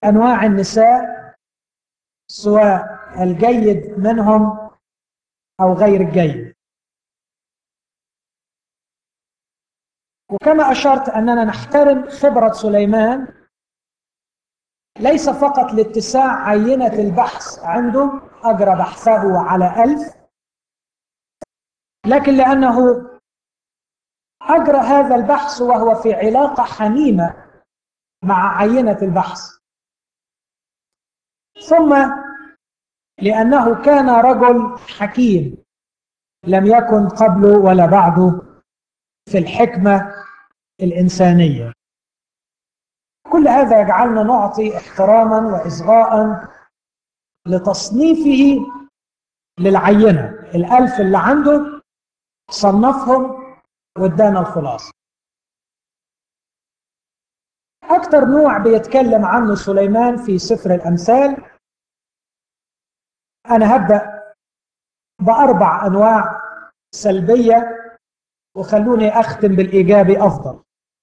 أنواع النساء سواء الجيد منهم أو غير الجيد وكما أشرت أننا نحترم خبرة سليمان ليس فقط لاتساع عينة البحث عنده أجرى بحثه على ألف لكن لأنه أجرى هذا البحث وهو في علاقة حميمة مع عينة البحث ثم لأنه كان رجل حكيم لم يكن قبله ولا بعده في الحكمة الإنسانية كل هذا يجعلنا نعطي احتراما وإصغاء لتصنيفه للعينة الألف اللي عنده صنفهم وادانا الخلاصة أكثر نوع بيتكلم عنه سليمان في سفر الأمثال أنا هبدأ بأربع أنواع سلبية وخلوني أختم بالإيجابي أفضل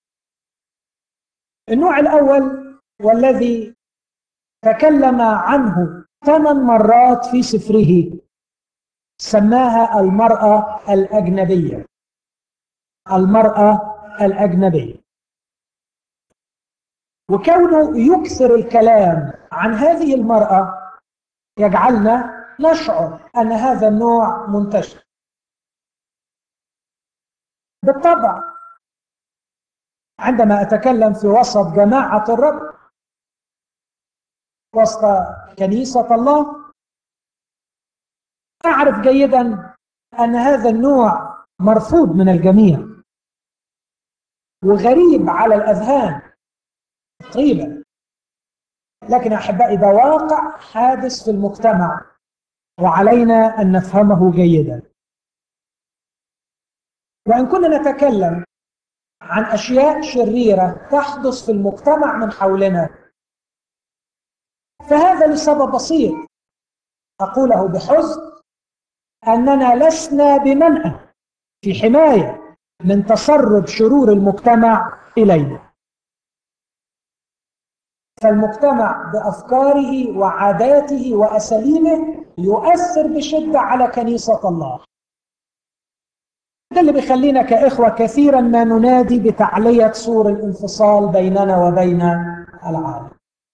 النوع الأول والذي تكلم عنه ثمان مرات في سفره سماها المرأة الأجنبية المرأة الأجنبية وكونه يكثر الكلام عن هذه المرأة يجعلنا نشعر أن هذا النوع منتشر بالطبع عندما أتكلم في وسط جماعة الرب وسط كنيسة الله أعرف جيدا أن هذا النوع مرفوض من الجميع وغريب على الأذهان تقريبا لكن أحبائي ده واقع حادث في المجتمع وعلينا أن نفهمه جيدا وإن كنا نتكلم عن أشياء شريرة تحدث في المجتمع من حولنا فهذا لسبب بسيط أقوله بحزن أننا لسنا بمنأى في حماية من تسرب شرور المجتمع إلينا فالمجتمع بأفكاره وعاداته وأساليبه يؤثر بشدة على كنيسة الله ده اللي بيخلينا كإخوة كثيرا ما ننادي بتعلية سور الانفصال بيننا وبين العالم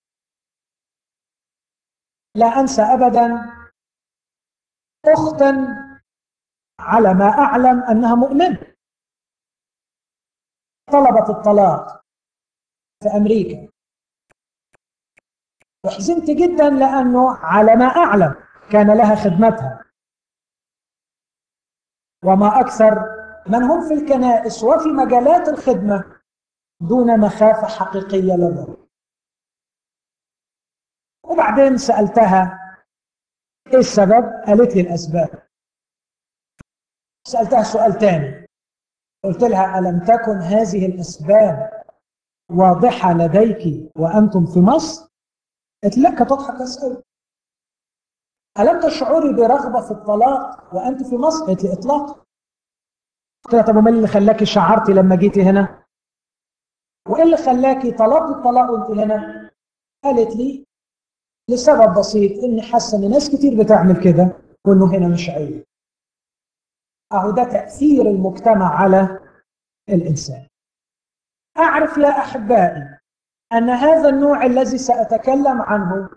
لا أنسى أبدا أختا على ما أعلم أنها مؤمنة طلبت الطلاق في أمريكا وحزنت جدا لأنه على ما أعلم كان لها خدمتها وما أكثر من هم في الكنائس وفي مجالات الخدمة دون مخافة حقيقية للرب وبعدين سألتها ايه السبب؟ قالت لي الأسباب سألتها سؤال تاني قلت لها ألم تكن هذه الأسباب واضحة لديك وأنتم في مصر؟ قالت لي لا كانت تضحك أسأل ألم تشعري برغبة في الطلاق وأنت في مصر؟ قالت لي إطلاقا قلت لها طب وما اللي خلاكي شعرتي لما جيتي هنا؟ وإيه اللي خلاكي طلبتي الطلاق وأنت هنا؟ قالت لي لسبب بسيط إني حاسة إن ناس كتير بتعمل كده وإنه هنا مش عيب. أهو ده تأثير المجتمع على الإنسان. أعرف يا أحبائي أن هذا النوع الذي سأتكلم عنه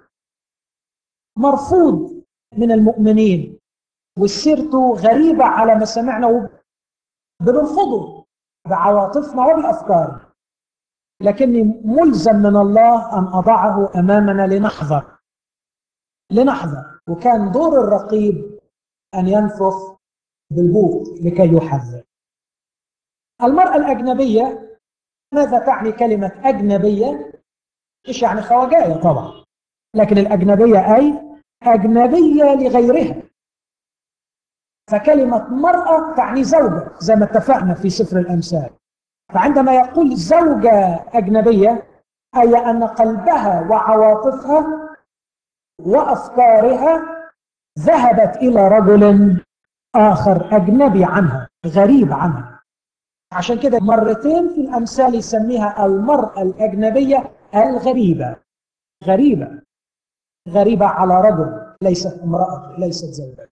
مرفوض من المؤمنين وسيرته غريبة على مسامعنا بنرفضه بعواطفنا وبأفكارنا لكني ملزم من الله أن أضعه أمامنا لنحذر لنحذر وكان دور الرقيب أن ينفخ بالبوق لكي يحذر المرأة الأجنبية ماذا تعني كلمة أجنبية؟ إيش يعني خواجاية طبعا لكن الأجنبية أي أجنبية لغيرها فكلمة مرأة تعني زوجة زي ما اتفقنا في سفر الأمثال فعندما يقول زوجة أجنبية أي أن قلبها وعواطفها وأفكارها ذهبت إلى رجل آخر أجنبي عنها غريب عنها عشان كده مرتين في الأمثال يسميها المرأة الأجنبية الغريبة غريبة غريبة على رجل ليست امرأة ليست زوجة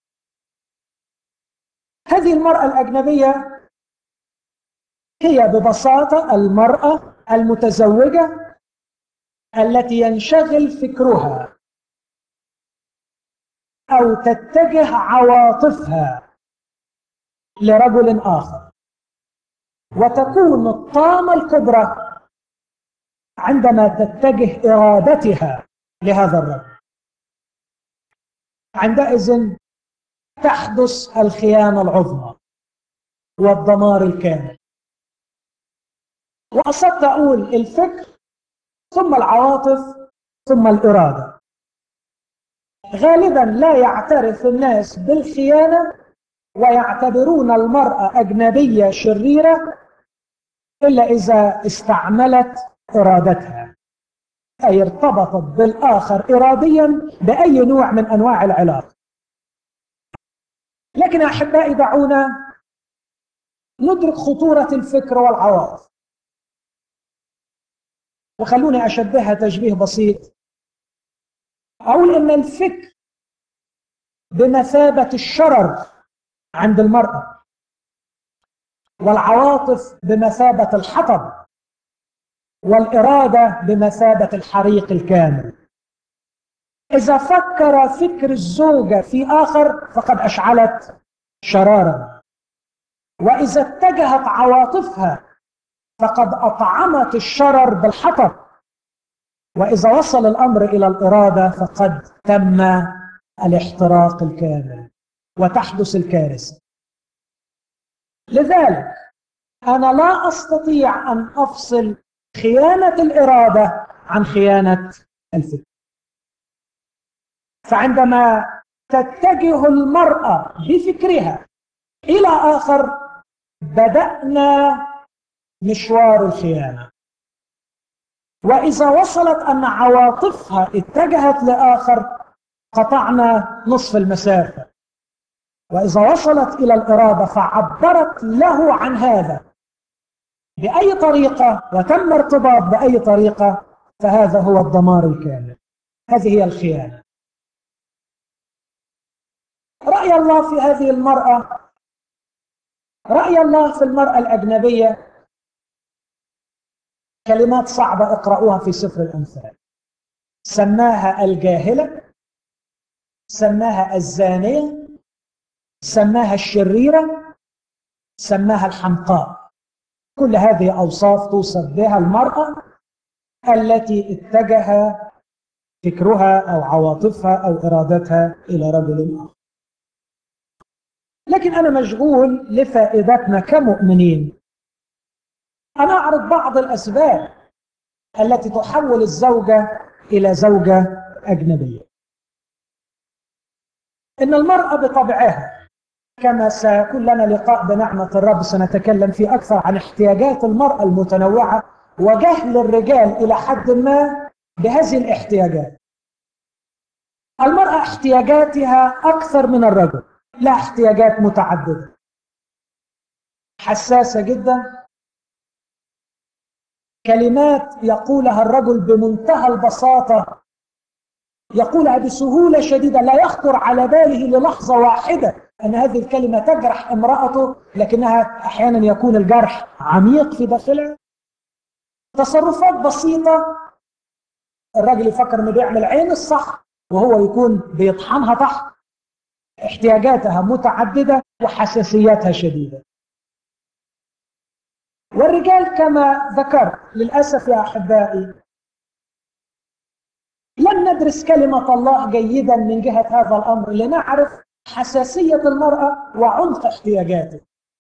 هذه المرأة الأجنبية هي ببساطة المرأة المتزوجة التي ينشغل فكرها أو تتجه عواطفها لرجل آخر وتكون الطامة الكبرى عندما تتجه إرادتها لهذا الرجل عندئذ تحدث الخيانة العظمى والدمار الكامل وقصدت أقول الفكر ثم العواطف ثم الإرادة غالبا لا يعترف الناس بالخيانة ويعتبرون المرأة أجنبية شريرة إلا إذا استعملت إرادتها أي ارتبطت بالآخر إراديا بأي نوع من أنواع العلاقة لكن أحبائي دعونا ندرك خطورة الفكر والعواطف وخلوني أشبهها تشبيه بسيط أقول إن الفكر بمثابة الشرر عند المرأة والعواطف بمثابة الحطب والإرادة بمثابة الحريق الكامل إذا فكر فكر الزوجة في آخر فقد أشعلت شرارا وإذا اتجهت عواطفها فقد أطعمت الشرر بالحطب وإذا وصل الأمر إلى الإرادة فقد تم الاحتراق الكامل وتحدث الكارثة لذلك أنا لا أستطيع أن أفصل خيانة الإرادة عن خيانة الفكر فعندما تتجه المرأة بفكرها إلى آخر بدأنا مشوار الخيانة وإذا وصلت أن عواطفها اتجهت لآخر قطعنا نصف المسافة وإذا وصلت إلى الإرادة فعبرت له عن هذا بأي طريقة وتم ارتباط بأي طريقة فهذا هو الدمار الكامل هذه هي الخيانة رأي الله في هذه المرأة رأي الله في المرأة الأجنبية كلمات صعبة اقرأوها في سفر الأمثال سماها الجاهلة سماها الزانية سماها الشريرة سماها الحمقاء كل هذه أوصاف توصف بها المرأة التي اتجه فكرها أو عواطفها أو إرادتها إلى رجل آخر لكن أنا مشغول لفائدتنا كمؤمنين أنا أعرض بعض الأسباب التي تحول الزوجة إلى زوجة أجنبية إن المرأة بطبعها كما سيكون لنا لقاء بنعمة الرب سنتكلم فيه أكثر عن احتياجات المرأة المتنوعة وجهل الرجال إلى حد ما بهذه الاحتياجات المرأة احتياجاتها أكثر من الرجل لها احتياجات متعددة حساسة جدا كلمات يقولها الرجل بمنتهى البساطة يقولها بسهولة شديدة لا يخطر على باله للحظة واحدة أن هذه الكلمة تجرح امرأته لكنها أحيانا يكون الجرح عميق في داخلها تصرفات بسيطة الراجل يفكر انه بيعمل عين الصح وهو يكون بيطحنها تحت احتياجاتها متعددة وحساسياتها شديدة والرجال كما ذكرت للأسف يا أحبائي لم ندرس كلمة الله جيدا من جهة هذا الأمر لنعرف حساسية المرأة وعمق احتياجاته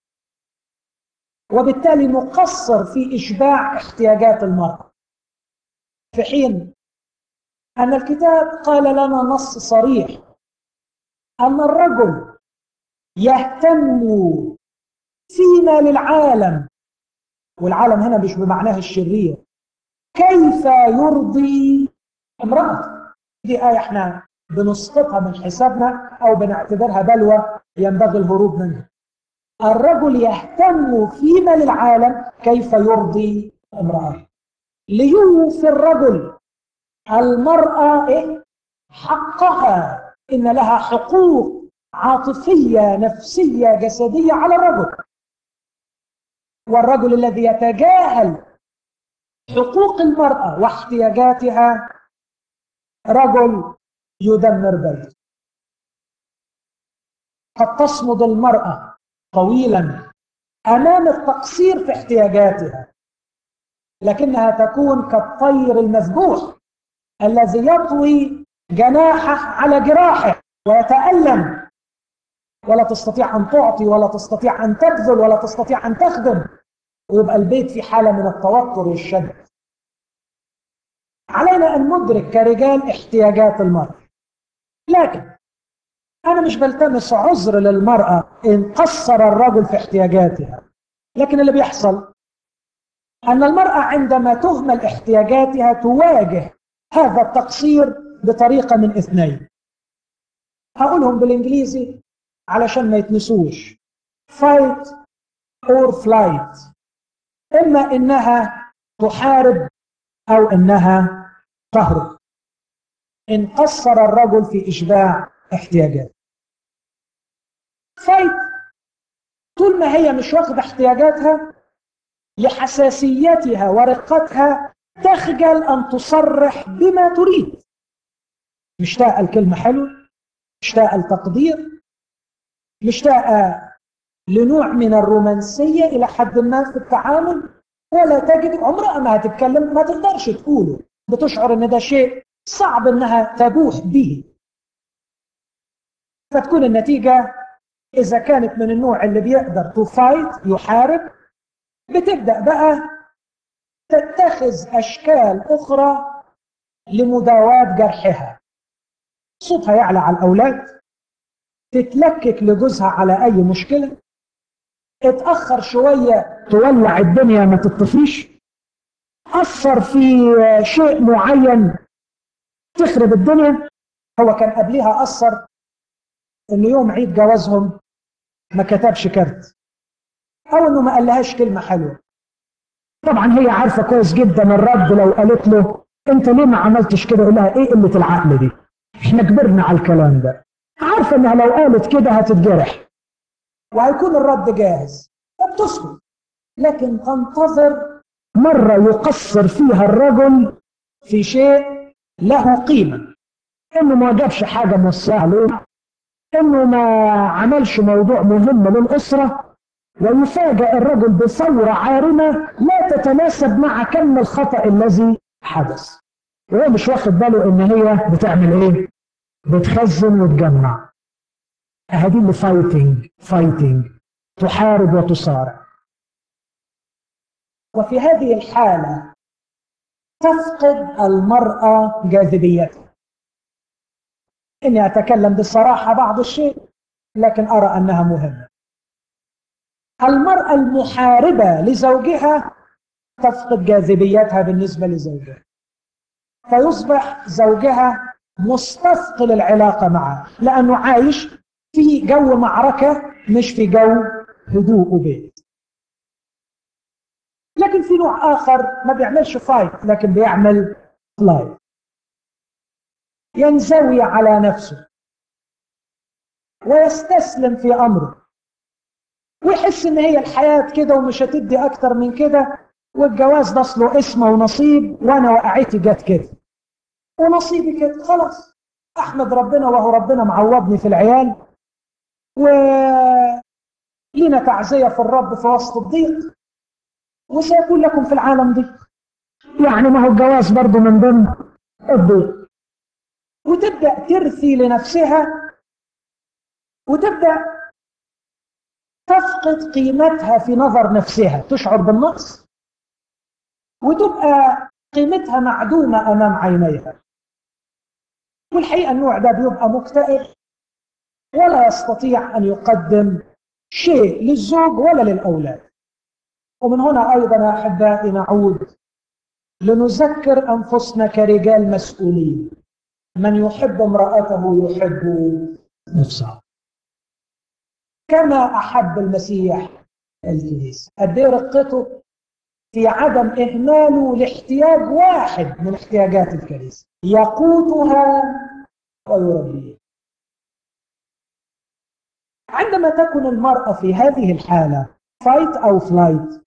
وبالتالي نقصر في إشباع احتياجات المرأة في حين أن الكتاب قال لنا نص صريح أن الرجل يهتم فيما للعالم والعالم هنا مش بمعناه الشرير كيف يرضي امرأة دي آية احنا بنسقطها من حسابنا أو بنعتبرها بلوى ينبغي الهروب منها الرجل يهتم فيما للعالم كيف يرضي امرأة ليوفي الرجل المرأة إيه؟ حقها إن لها حقوق عاطفية نفسية جسدية على الرجل والرجل الذي يتجاهل حقوق المرأة واحتياجاتها رجل يدمر بيته قد تصمد المرأة طويلا أمام التقصير في احتياجاتها لكنها تكون كالطير المذبوح الذي يطوي جناحه على جراحه ويتألم ولا تستطيع أن تعطي ولا تستطيع أن تبذل ولا تستطيع أن تخدم ويبقى البيت في حالة من التوتر والشد علينا أن ندرك كرجال احتياجات المرأة لكن أنا مش بلتمس عذر للمرأة إن قصر الرجل في احتياجاتها لكن اللي بيحصل أن المرأة عندما تهمل احتياجاتها تواجه هذا التقصير بطريقة من اثنين هقولهم بالإنجليزي علشان ما يتنسوش fight or flight إما إنها تحارب أو إنها تهرب إن قصر الرجل في إشباع احتياجاته فايت طول ما هي مش واخدة احتياجاتها لحساسيتها ورقتها تخجل أن تصرح بما تريد مشتاقة الكلمة حلوة مشتاقة التقدير مشتاقة لنوع من الرومانسية إلى حد ما في التعامل ولا تجد عمرها ما هتتكلم ما تقدرش تقوله بتشعر ان ده شيء صعب انها تبوح به فتكون النتيجة إذا كانت من النوع اللي بيقدر تو فايت يحارب بتبدأ بقى تتخذ أشكال أخرى لمداواة جرحها صوتها يعلى على الأولاد تتلكك لجوزها على أي مشكلة اتأخر شوية تولع الدنيا ما تطفيش أثر في شيء معين تخرب الدنيا هو كان قبلها أثر إن يوم عيد جوازهم ما كتبش كارت أو إنه ما قالهاش كلمة حلوة طبعا هي عارفة كويس جدا الرد لو قالت له أنت ليه ما عملتش كده يقول لها إيه قلة العقل دي إحنا كبرنا على الكلام ده عارفة إنها لو قالت كده هتتجرح وهيكون الرد جاهز فبتسكت لكن تنتظر مرة يقصر فيها الرجل في شيء له قيمة إنه ما جابش حاجة موسعة له إنه ما عملش موضوع مهم للأسرة ويفاجأ الرجل بثورة عارمة لا تتناسب مع كم الخطأ الذي حدث وهو مش واخد باله إن هي بتعمل إيه؟ بتخزن وتجمع هذه اللي فايتنج فايتنج تحارب وتصارع وفي هذه الحالة تفقد المرأة جاذبيتها إني أتكلم بصراحة بعض الشيء لكن أرى أنها مهمة المرأة المحاربة لزوجها تفقد جاذبيتها بالنسبة لزوجها فيصبح زوجها مستثقل العلاقة معه لأنه عايش في جو معركة مش في جو هدوء وبيت لكن في نوع آخر ما بيعملش فايت لكن بيعمل فلايت ينزوي على نفسه ويستسلم في أمره ويحس إن هي الحياة كده ومش هتدي أكتر من كده والجواز ده أصله اسمه ونصيب وأنا وقعتي جت كده ونصيبي كده خلاص أحمد ربنا وهو ربنا معوضني في العيال ولينا تعزية في الرب في وسط الضيق وسيكون لكم في العالم ضيق يعني ما هو الجواز برضه من ضمن الضيق وتبدأ ترثي لنفسها وتبدأ تفقد قيمتها في نظر نفسها تشعر بالنقص وتبقى قيمتها معدومة أمام عينيها والحقيقة النوع ده بيبقى مكتئب ولا يستطيع أن يقدم شيء للزوج ولا للأولاد ومن هنا أيضا يا أحبائي نعود لنذكر أنفسنا كرجال مسؤولين من يحب امرأته يحب نفسه كما أحب المسيح الكنيسة قد إيه رقته في عدم إهماله لاحتياج واحد من احتياجات الكنيسة يقوتها ويربيها عندما تكون المرأة في هذه الحالة فايت أو فلايت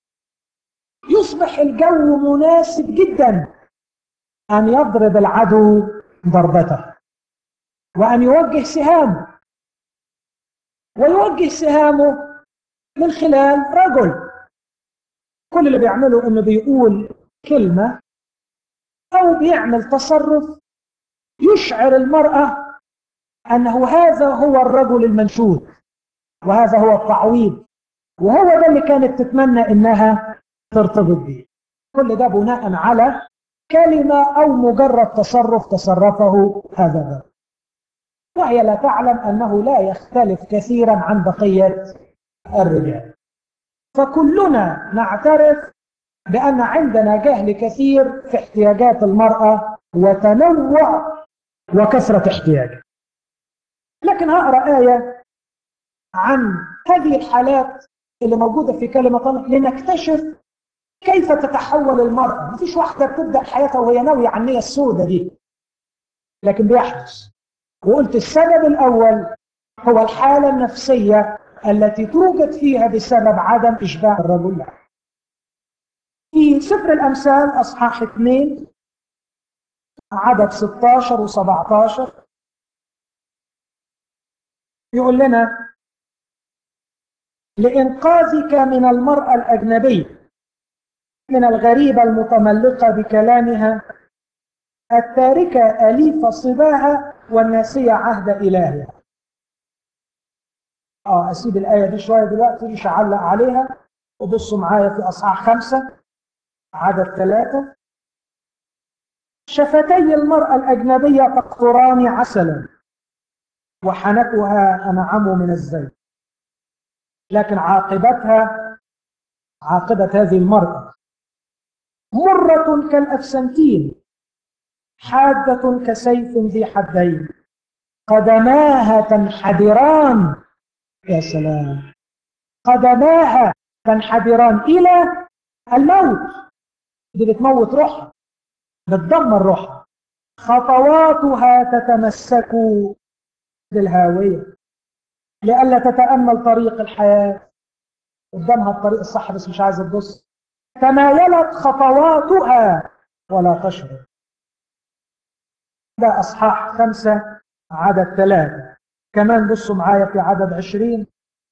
يصبح الجو مناسب جدا أن يضرب العدو ضربته وأن يوجه سهامه ويوجه سهامه من خلال رجل كل اللي بيعمله انه بيقول كلمة او بيعمل تصرف يشعر المرأة انه هذا هو الرجل المنشود وهذا هو التعويض وهو ده اللي كانت تتمنى انها ترتبط به كل ده بناء على كلمة او مجرد تصرف تصرفه هذا الرجل وهي لا تعلم انه لا يختلف كثيرا عن بقية الرجال فكلنا نعترف بأن عندنا جهل كثير في احتياجات المرأة وتنوع وكثرة احتياجها لكن هقرأ آية عن هذه الحالات اللي موجودة في كلمة الله لنكتشف كيف تتحول المرأة مفيش واحدة بتبدأ حياتها وهي ناوية على النية السوداء دي لكن بيحدث وقلت السبب الأول هو الحالة النفسية التي توجد فيها بسبب عدم إشباع الرجل له في سفر الأمثال أصحاح 2 عدد 16 و 17 يقول لنا لإنقاذك من المرأة الأجنبية من الغريبة المتملقة بكلامها التاركة أليف صباها والناسية عهد إلهها اه اسيب الايه دي شويه دلوقتي مش هعلق عليها وبصوا معايا في اصحاح خمسه عدد ثلاثه شفتي المراه الاجنبيه تقطران عسلا وحنكها انعم من الزيت لكن عاقبتها عاقبه هذه المراه مره كالافسنتين حاده كسيف ذي حدين قدماها تنحدران يا سلام قدماها تنحدران إلى الموت دي بتموت روحها بتدمر روحها خطواتها تتمسك بالهاوية لئلا تتأمل طريق الحياة قدامها الطريق الصح بس مش عايزة تبص تمايلت خطواتها ولا تشعر ده أصحاح خمسة عدد ثلاثة كمان بصوا معايا في عدد عشرين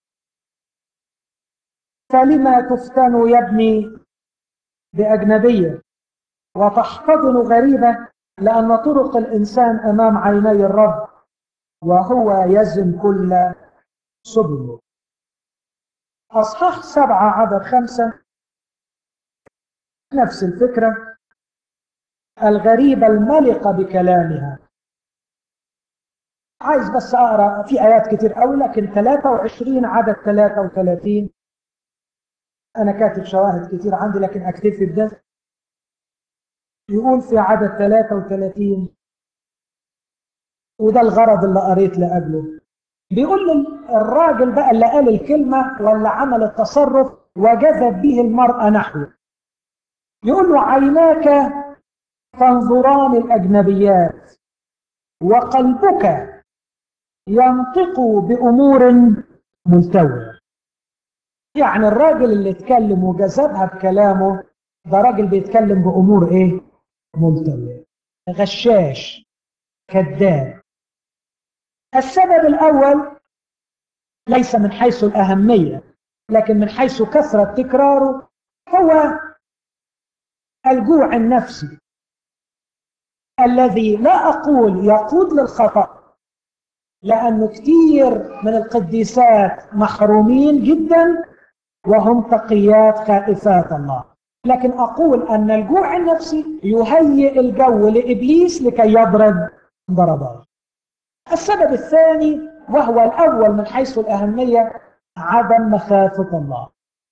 فلما تفتن يا ابني بأجنبية وتحتضن غريبة لأن طرق الإنسان أمام عيني الرب وهو يزن كل سبله أصحاح سبعة عدد خمسة نفس الفكرة الغريبة الملقة بكلامها عايز بس اقرا في ايات كتير قوي لكن 23 عدد 33 انا كاتب شواهد كتير عندي لكن اكتفي بده يقول في عدد 33 وده الغرض اللي قريت لقبله بيقول الراجل بقى اللي قال الكلمة ولا عمل التصرف وجذب به المرأة نحوه يقول له عيناك تنظران الأجنبيات وقلبك ينطق بأمور ملتوية يعني الراجل اللي اتكلم وجذبها بكلامه ده راجل بيتكلم بأمور ايه ملتوية غشاش كذاب السبب الأول ليس من حيث الأهمية لكن من حيث كثرة تكراره هو الجوع النفسي الذي لا أقول يقود للخطأ لأنه كثير من القديسات محرومين جدا وهم تقيات خائفات الله لكن أقول أن الجوع النفسي يهيئ الجو لإبليس لكي يضرب ضربات السبب الثاني وهو الأول من حيث الأهمية عدم مخافة الله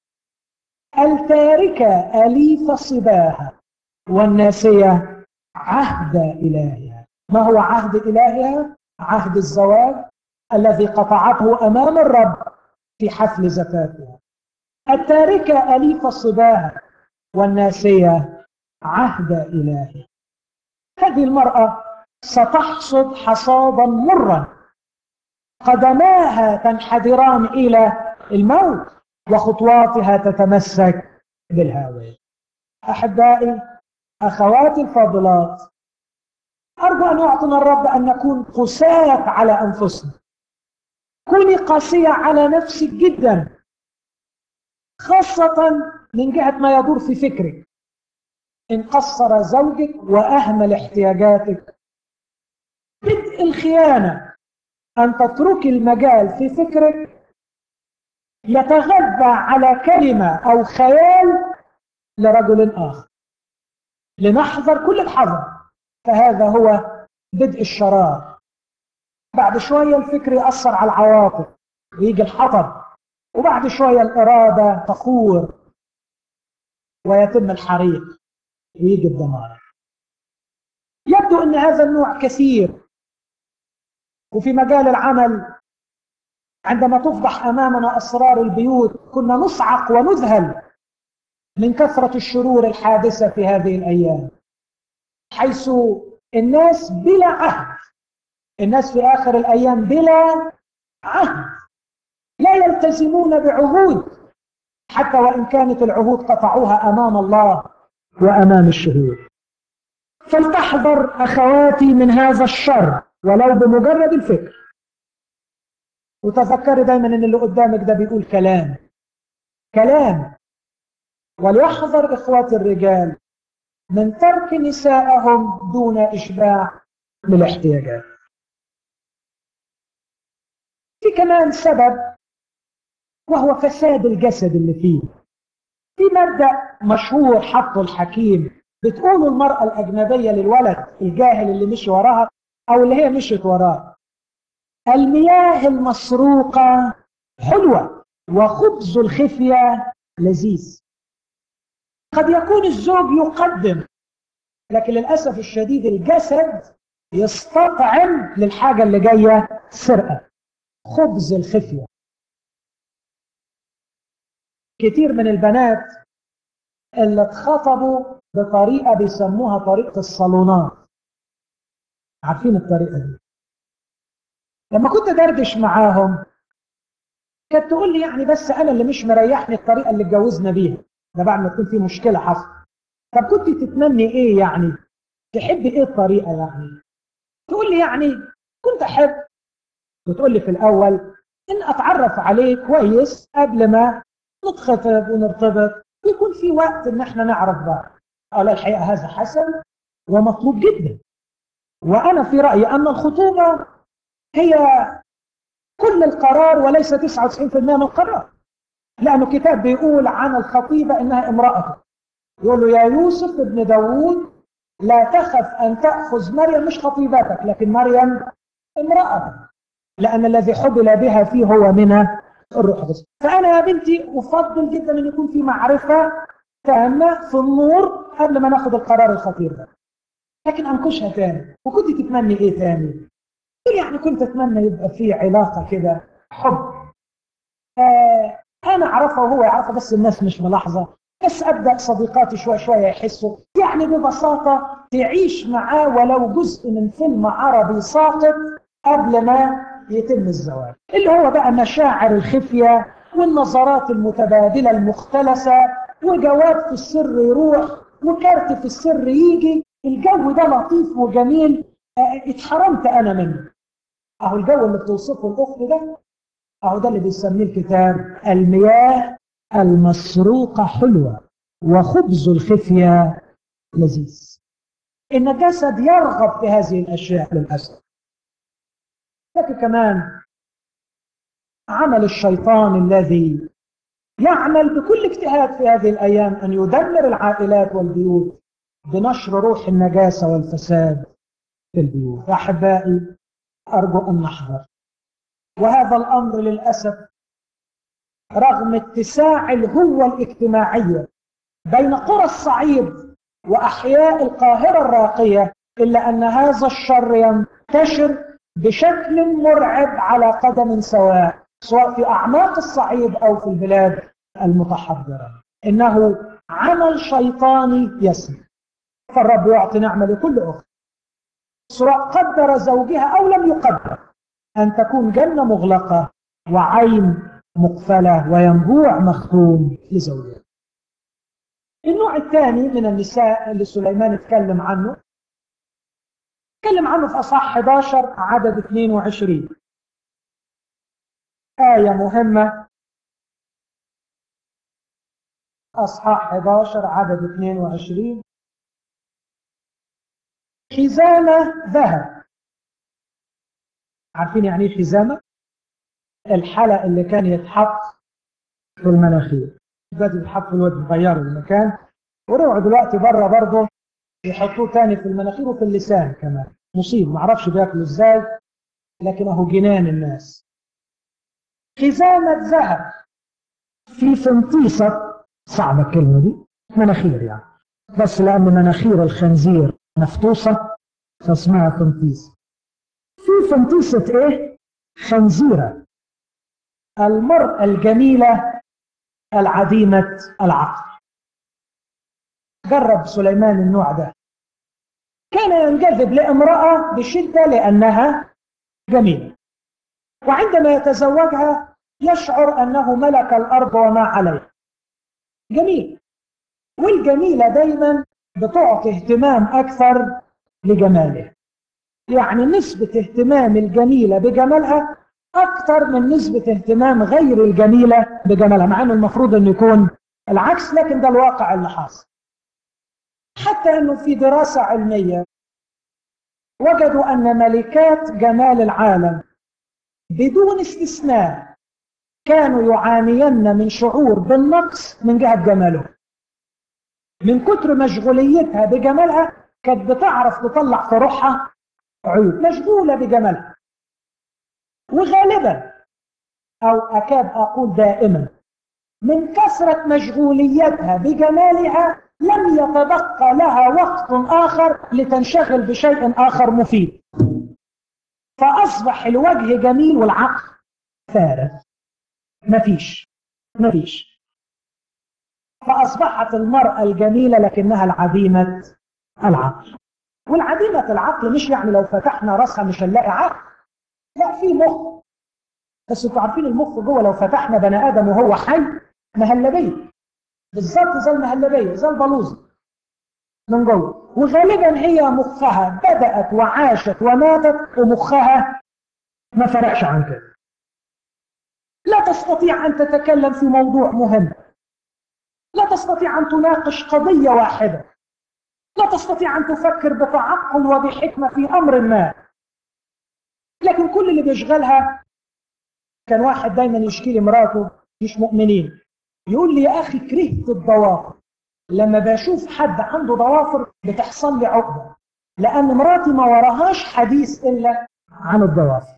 التاركة أليف صباها والناسية عهد إلهها ما هو عهد إلهها؟ عهد الزواج الذي قطعته أمام الرب في حفل زفافها التاركة أليف الصباها والناسية عهد إلهي هذه المرأة ستحصد حصادا مرا قدماها تنحدران إلى الموت وخطواتها تتمسك بالهاوية أحبائي أخواتي الفاضلات أرجو أن يعطنا الرب أن نكون قساة على أنفسنا كوني قاسية على نفسك جدا خاصة من جهة ما يدور في فكرك إن قصر زوجك وأهمل احتياجاتك بدء الخيانة أن تتركي المجال في فكرك يتغذى على كلمة أو خيال لرجل آخر لنحذر كل الحذر فهذا هو بدء الشرار بعد شوية الفكر يأثر على العواطف ويجي الحطب وبعد شوية الإرادة تخور ويتم الحريق ويجي الدمار يبدو أن هذا النوع كثير وفي مجال العمل عندما تفضح أمامنا أسرار البيوت كنا نصعق ونذهل من كثرة الشرور الحادثة في هذه الأيام حيث الناس بلا عهد الناس في آخر الأيام بلا عهد لا يلتزمون بعهود حتى وإن كانت العهود قطعوها أمام الله وأمام الشهود فلتحذر أخواتي من هذا الشر ولو بمجرد الفكر وتذكري دايما ان اللي قدامك ده بيقول كلام كلام وليحذر اخواتي الرجال من ترك نسائهم دون اشباع للاحتياجات في كمان سبب وهو فساد الجسد اللي فيه في مبدا مشهور حطه الحكيم بتقوله المراه الاجنبيه للولد الجاهل اللي مشي وراها او اللي هي مشيت وراه المياه المسروقه حلوه وخبز الخفيه لذيذ قد يكون الزوج يقدم لكن للاسف الشديد الجسد يستطعم للحاجه اللي جايه سرقه خبز الخفيه كتير من البنات اللي اتخطبوا بطريقه بيسموها طريقه الصالونات عارفين الطريقه دي لما كنت دردش معاهم كانت تقول لي يعني بس انا اللي مش مريحني الطريقه اللي اتجوزنا بيها ده بعد ما تكون في مشكله حصلت طب كنت تتمني ايه يعني تحبي ايه الطريقه يعني تقول لي يعني كنت احب وتقول لي في الاول ان اتعرف عليه كويس قبل ما نتخطب ونرتبط يكون في وقت ان احنا نعرف بعض قال الحقيقه هذا حسن ومطلوب جدا وانا في رايي ان الخطوبه هي كل القرار وليس 99% من القرار لانه كتاب بيقول عن الخطيبه انها امراته يقول له يا يوسف ابن داوود لا تخف ان تاخذ مريم مش خطيبتك لكن مريم امراتك لان الذي حبل بها فيه هو من الروح القدس فانا يا بنتي افضل جدا ان يكون في معرفه تامه في النور قبل ما ناخذ القرار الخطير ده لكن انكشها تاني وكنت تتمني ايه تاني يعني كنت اتمنى يبقى في علاقه كده حب آه انا اعرفها وهو يعرفها بس الناس مش ملاحظه بس ابدا صديقاتي شوي شويه يحسوا يعني ببساطه تعيش معاه ولو جزء من فيلم عربي ساقط قبل ما يتم الزواج اللي هو بقى مشاعر الخفيه والنظرات المتبادله المختلسه وجواب في السر يروح وكارت في السر يجي الجو ده لطيف وجميل اه اتحرمت انا منه اهو الجو اللي بتوصفه الاخت ده اهو ده اللي بيسميه الكتاب المياه المسروقه حلوه وخبز الخفيه لذيذ ان الجسد يرغب في هذه الاشياء للاسف لكن كمان عمل الشيطان الذي يعمل بكل اجتهاد في هذه الايام ان يدمر العائلات والبيوت بنشر روح النجاسه والفساد في البيوت احبائي ارجو ان نحذر وهذا الامر للاسف رغم اتساع الهوه الاجتماعيه بين قرى الصعيد واحياء القاهره الراقيه الا ان هذا الشر ينتشر بشكل مرعب على قدم سواء سواء في اعماق الصعيد او في البلاد المتحضره انه عمل شيطاني يسمى فالرب يعطي نعمة لكل أخت سواء قدر زوجها أو لم يقدر أن تكون جنة مغلقة وعين مقفلة وينبوع مختوم لزوجها النوع الثاني من النساء اللي سليمان اتكلم عنه اتكلم عنه في أصح 11 عدد 22 آية مهمة أصحاح 11 عدد 22 خزانة ذهب عارفين يعني ايه خزانة؟ الحلق اللي كان يتحط في المناخير بدأ يتحط في الوجه غيروا المكان ورجعوا دلوقتي بره برضه يحطوه تاني في المناخير وفي اللسان كمان مصيب معرفش بياكلوا ازاي لكن اهو جنان الناس خزانة ذهب في فنطيسة صعبة الكلمة دي مناخير يعني بس لأن مناخير الخنزير مفتوسة فاسمها فنطيسة في فنطيسة ايه؟ خنزيرة المرأة الجميلة العديمة العقل جرب سليمان النوع ده كان ينجذب لامرأة بشدة لأنها جميلة وعندما يتزوجها يشعر أنه ملك الأرض وما عليها جميل والجميلة دايما بتعطي اهتمام أكثر لجمالها يعني نسبة اهتمام الجميلة بجمالها أكثر من نسبة اهتمام غير الجميلة بجمالها مع أنه المفروض أن يكون العكس لكن ده الواقع اللي حاصل حتى أنه في دراسة علمية وجدوا أن ملكات جمال العالم بدون استثناء كانوا يعانين من شعور بالنقص من جهة جمالهم من كتر مشغوليتها بجمالها كانت بتعرف تطلع في روحها عيوب مشغولة بجمالها وغالبا أو أكاد أقول دائما من كثرة مشغوليتها بجمالها لم يتبقى لها وقت آخر لتنشغل بشيء آخر مفيد فأصبح الوجه جميل والعقل فارغ مفيش مفيش فأصبحت المرأة الجميلة لكنها العديمة العقل والعديمة العقل مش يعني لو فتحنا راسها مش هنلاقي عقل لا في مخ بس انتوا عارفين المخ جوه لو فتحنا بني ادم وهو حي مهلبيه بالظبط زي المهلبيه زي البلوزه من جوه وغالبا هي مخها بدات وعاشت وماتت ومخها ما فرقش عن كده لا تستطيع ان تتكلم في موضوع مهم لا تستطيع ان تناقش قضيه واحده لا تستطيع ان تفكر بتعقل وبحكمه في امر ما لكن كل اللي بيشغلها كان واحد دايما يشكي لي مراته مش مؤمنين يقول لي يا اخي كرهت الضوافر لما بشوف حد عنده ضوافر بتحصل لي عقده لان مراتي ما وراهاش حديث الا عن الضوافر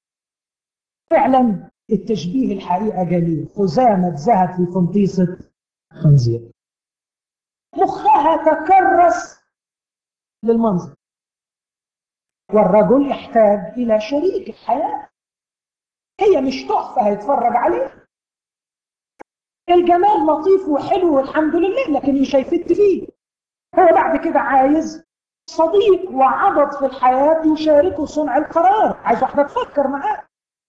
فعلا التشبيه الحقيقه جميل خزامه ذهب في فنطيسه خنزير مخها تكرس للمنظر والرجل يحتاج إلى شريك الحياة هي مش تحفة هيتفرج عليه الجمال لطيف وحلو والحمد لله لكن مش هيفت فيه هو بعد كده عايز صديق وعضد في الحياة يشاركه صنع القرار عايز واحدة تفكر معاه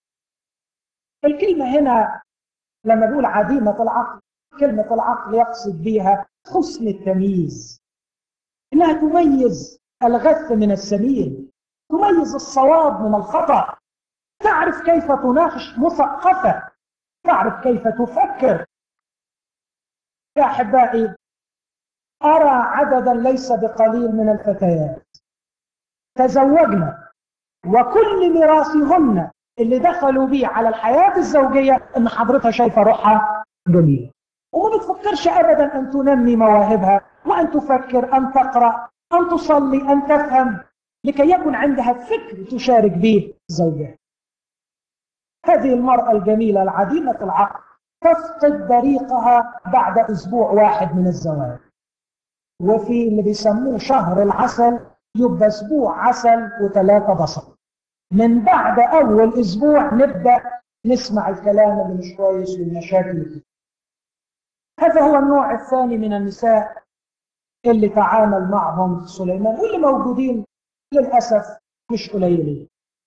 الكلمة هنا لما بيقول عديمة العقل كلمة العقل يقصد بها حسن التمييز انها تميز الغث من السمين تميز الصواب من الخطأ تعرف كيف تناقش مثقفة تعرف كيف تفكر يا أحبائي أرى عددا ليس بقليل من الفتيات تزوجنا وكل ميراثهن اللي دخلوا بيه على الحياة الزوجية إن حضرتها شايفة روحها جميلة وما بتفكرش أبدا أن تنمي مواهبها وأن تفكر أن تقرأ أن تصلي أن تفهم لكي يكن عندها فكر تشارك به زوجها هذه المرأة الجميلة العديمة العقل تفقد بريقها بعد أسبوع واحد من الزواج وفي اللي بيسموه شهر العسل يبقى أسبوع عسل وثلاثة بصل من بعد أول أسبوع نبدأ نسمع الكلام اللي مش كويس والمشاكل هذا هو النوع الثاني من النساء اللي تعامل معهم سليمان واللي موجودين للأسف مش قليلين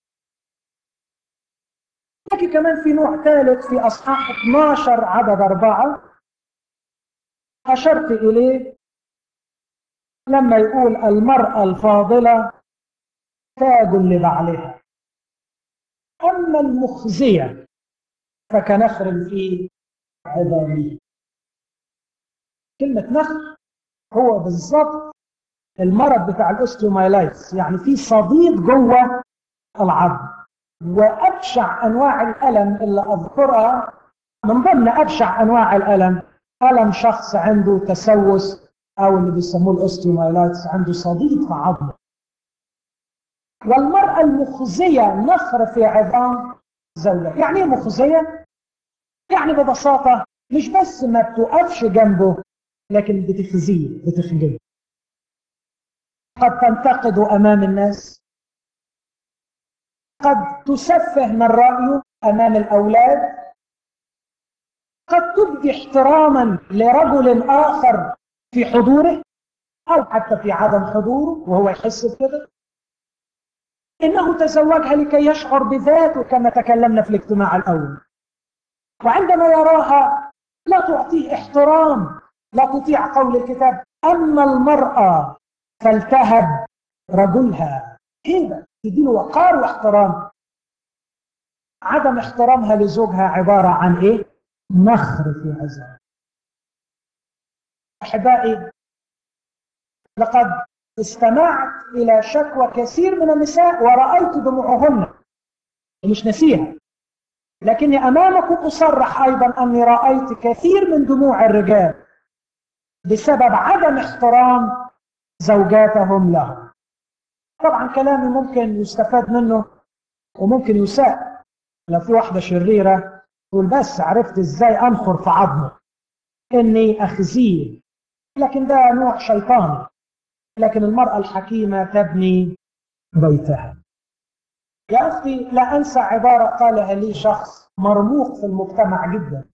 لكن كمان في نوع ثالث في أصحاح 12 عدد أربعة أشرت إليه لما يقول المرأة الفاضلة تاج لبعلها أما المخزية فكنخر في عظامه كلمة نخر هو بالضبط المرض بتاع الاوستيومايلايتس يعني في صديد جوه العظم وابشع انواع الالم اللي اذكرها من ضمن ابشع انواع الالم الم شخص عنده تسوس او اللي بيسموه الاوستيومايلايتس عنده صديد في عظمه والمراه المخزيه نخر في عظام زوجها يعني ايه مخزيه يعني ببساطه مش بس ما بتقفش جنبه لكن بتخزيه بتخجله قد تنتقد امام الناس قد تسفه من رايه امام الاولاد قد تبدي احتراما لرجل اخر في حضوره او حتى في عدم حضوره وهو يحس بكده انه تزوجها لكي يشعر بذاته كما تكلمنا في الاجتماع الاول وعندما يراها لا تعطيه احترام لا تطيع قول الكتاب اما المراه فلتهب رجلها هيبه تديله وقار واحترام عدم احترامها لزوجها عباره عن ايه نخر في عزها احبائي لقد استمعت الى شكوى كثير من النساء ورايت دموعهن مش نسيها لكني امامكم اصرح ايضا اني رايت كثير من دموع الرجال بسبب عدم احترام زوجاتهم لهم طبعا كلامي ممكن يستفاد منه وممكن يساء لو في واحده شريره تقول بس عرفت ازاي انخر في عظمه اني اخزيه لكن ده نوع شيطاني لكن المراه الحكيمه تبني بيتها يا اختي لا انسى عباره قالها لي شخص مرموق في المجتمع جدا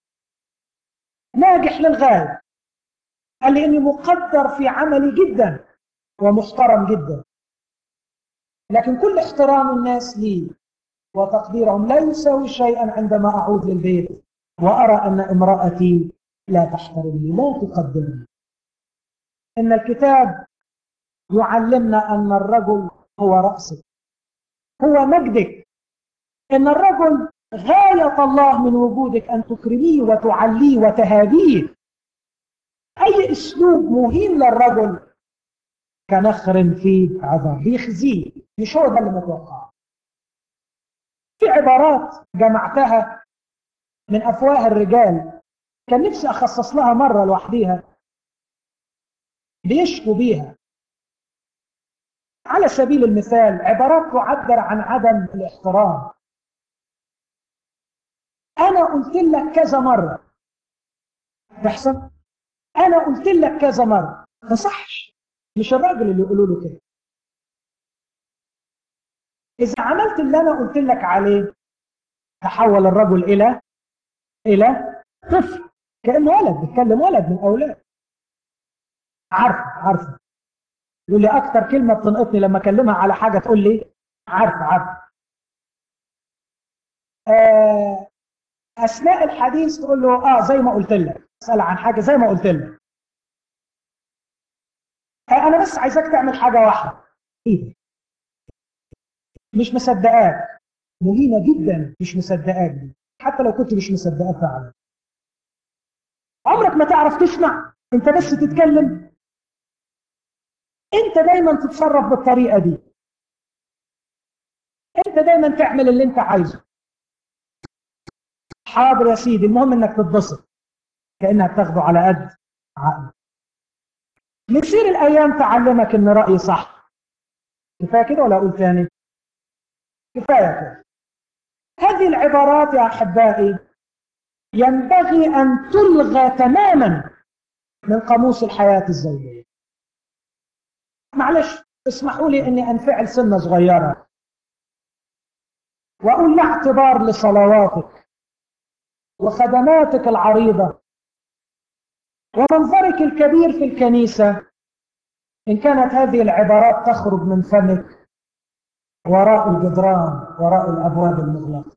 ناجح للغايه قال لي اني مقدر في عملي جدا ومحترم جدا لكن كل احترام الناس لي وتقديرهم لا يساوي شيئا عندما اعود للبيت وارى ان امراتي لا تحترمني لا تقدرني ان الكتاب يعلمنا ان الرجل هو راسك هو مجدك ان الرجل غايه الله من وجودك ان تكرميه وتعليه وتهاديه اي اسلوب مهين للرجل كنخر في عظام بيخزيه مش هو ده اللي متوقع في عبارات جمعتها من افواه الرجال كان نفسي اخصص لها مره لوحديها بيشكوا بيها على سبيل المثال عبارات تعبر عن عدم الاحترام انا قلت لك كذا مره تحصل انا قلت لك كذا مره ما صحش مش الراجل اللي يقولوا له كده اذا عملت اللي انا قلت لك عليه تحول الرجل الى الى طفل كانه ولد بيتكلم ولد من اولاد عارفه عارفه يقول لي اكتر كلمه بتنقطني لما اكلمها على حاجه تقول لي عارفه عارفه آه اثناء الحديث تقول له اه زي ما قلت لك اسال عن حاجه زي ما قلت لك آه انا بس عايزاك تعمل حاجه واحده ايه مش مصدقاك مهينه جدا مش مصدقاك دي حتى لو كنت مش مصدقاك فعلا عمرك ما تعرف تسمع انت بس تتكلم انت دايما تتصرف بالطريقه دي انت دايما تعمل اللي انت عايزه حاضر يا سيدي المهم انك تتبسط كانها بتاخده على قد عقلك يصير الايام تعلمك ان رايي صح كفايه كده ولا اقول تاني كفايه كده هذه العبارات يا احبائي ينبغي ان تلغى تماما من قاموس الحياه الزوجيه معلش اسمحوا لي اني انفعل سنه صغيره واقول لا اعتبار لصلواتك وخدماتك العريضه ومنظرك الكبير في الكنيسة إن كانت هذه العبارات تخرج من فمك وراء الجدران وراء الأبواب المغلقة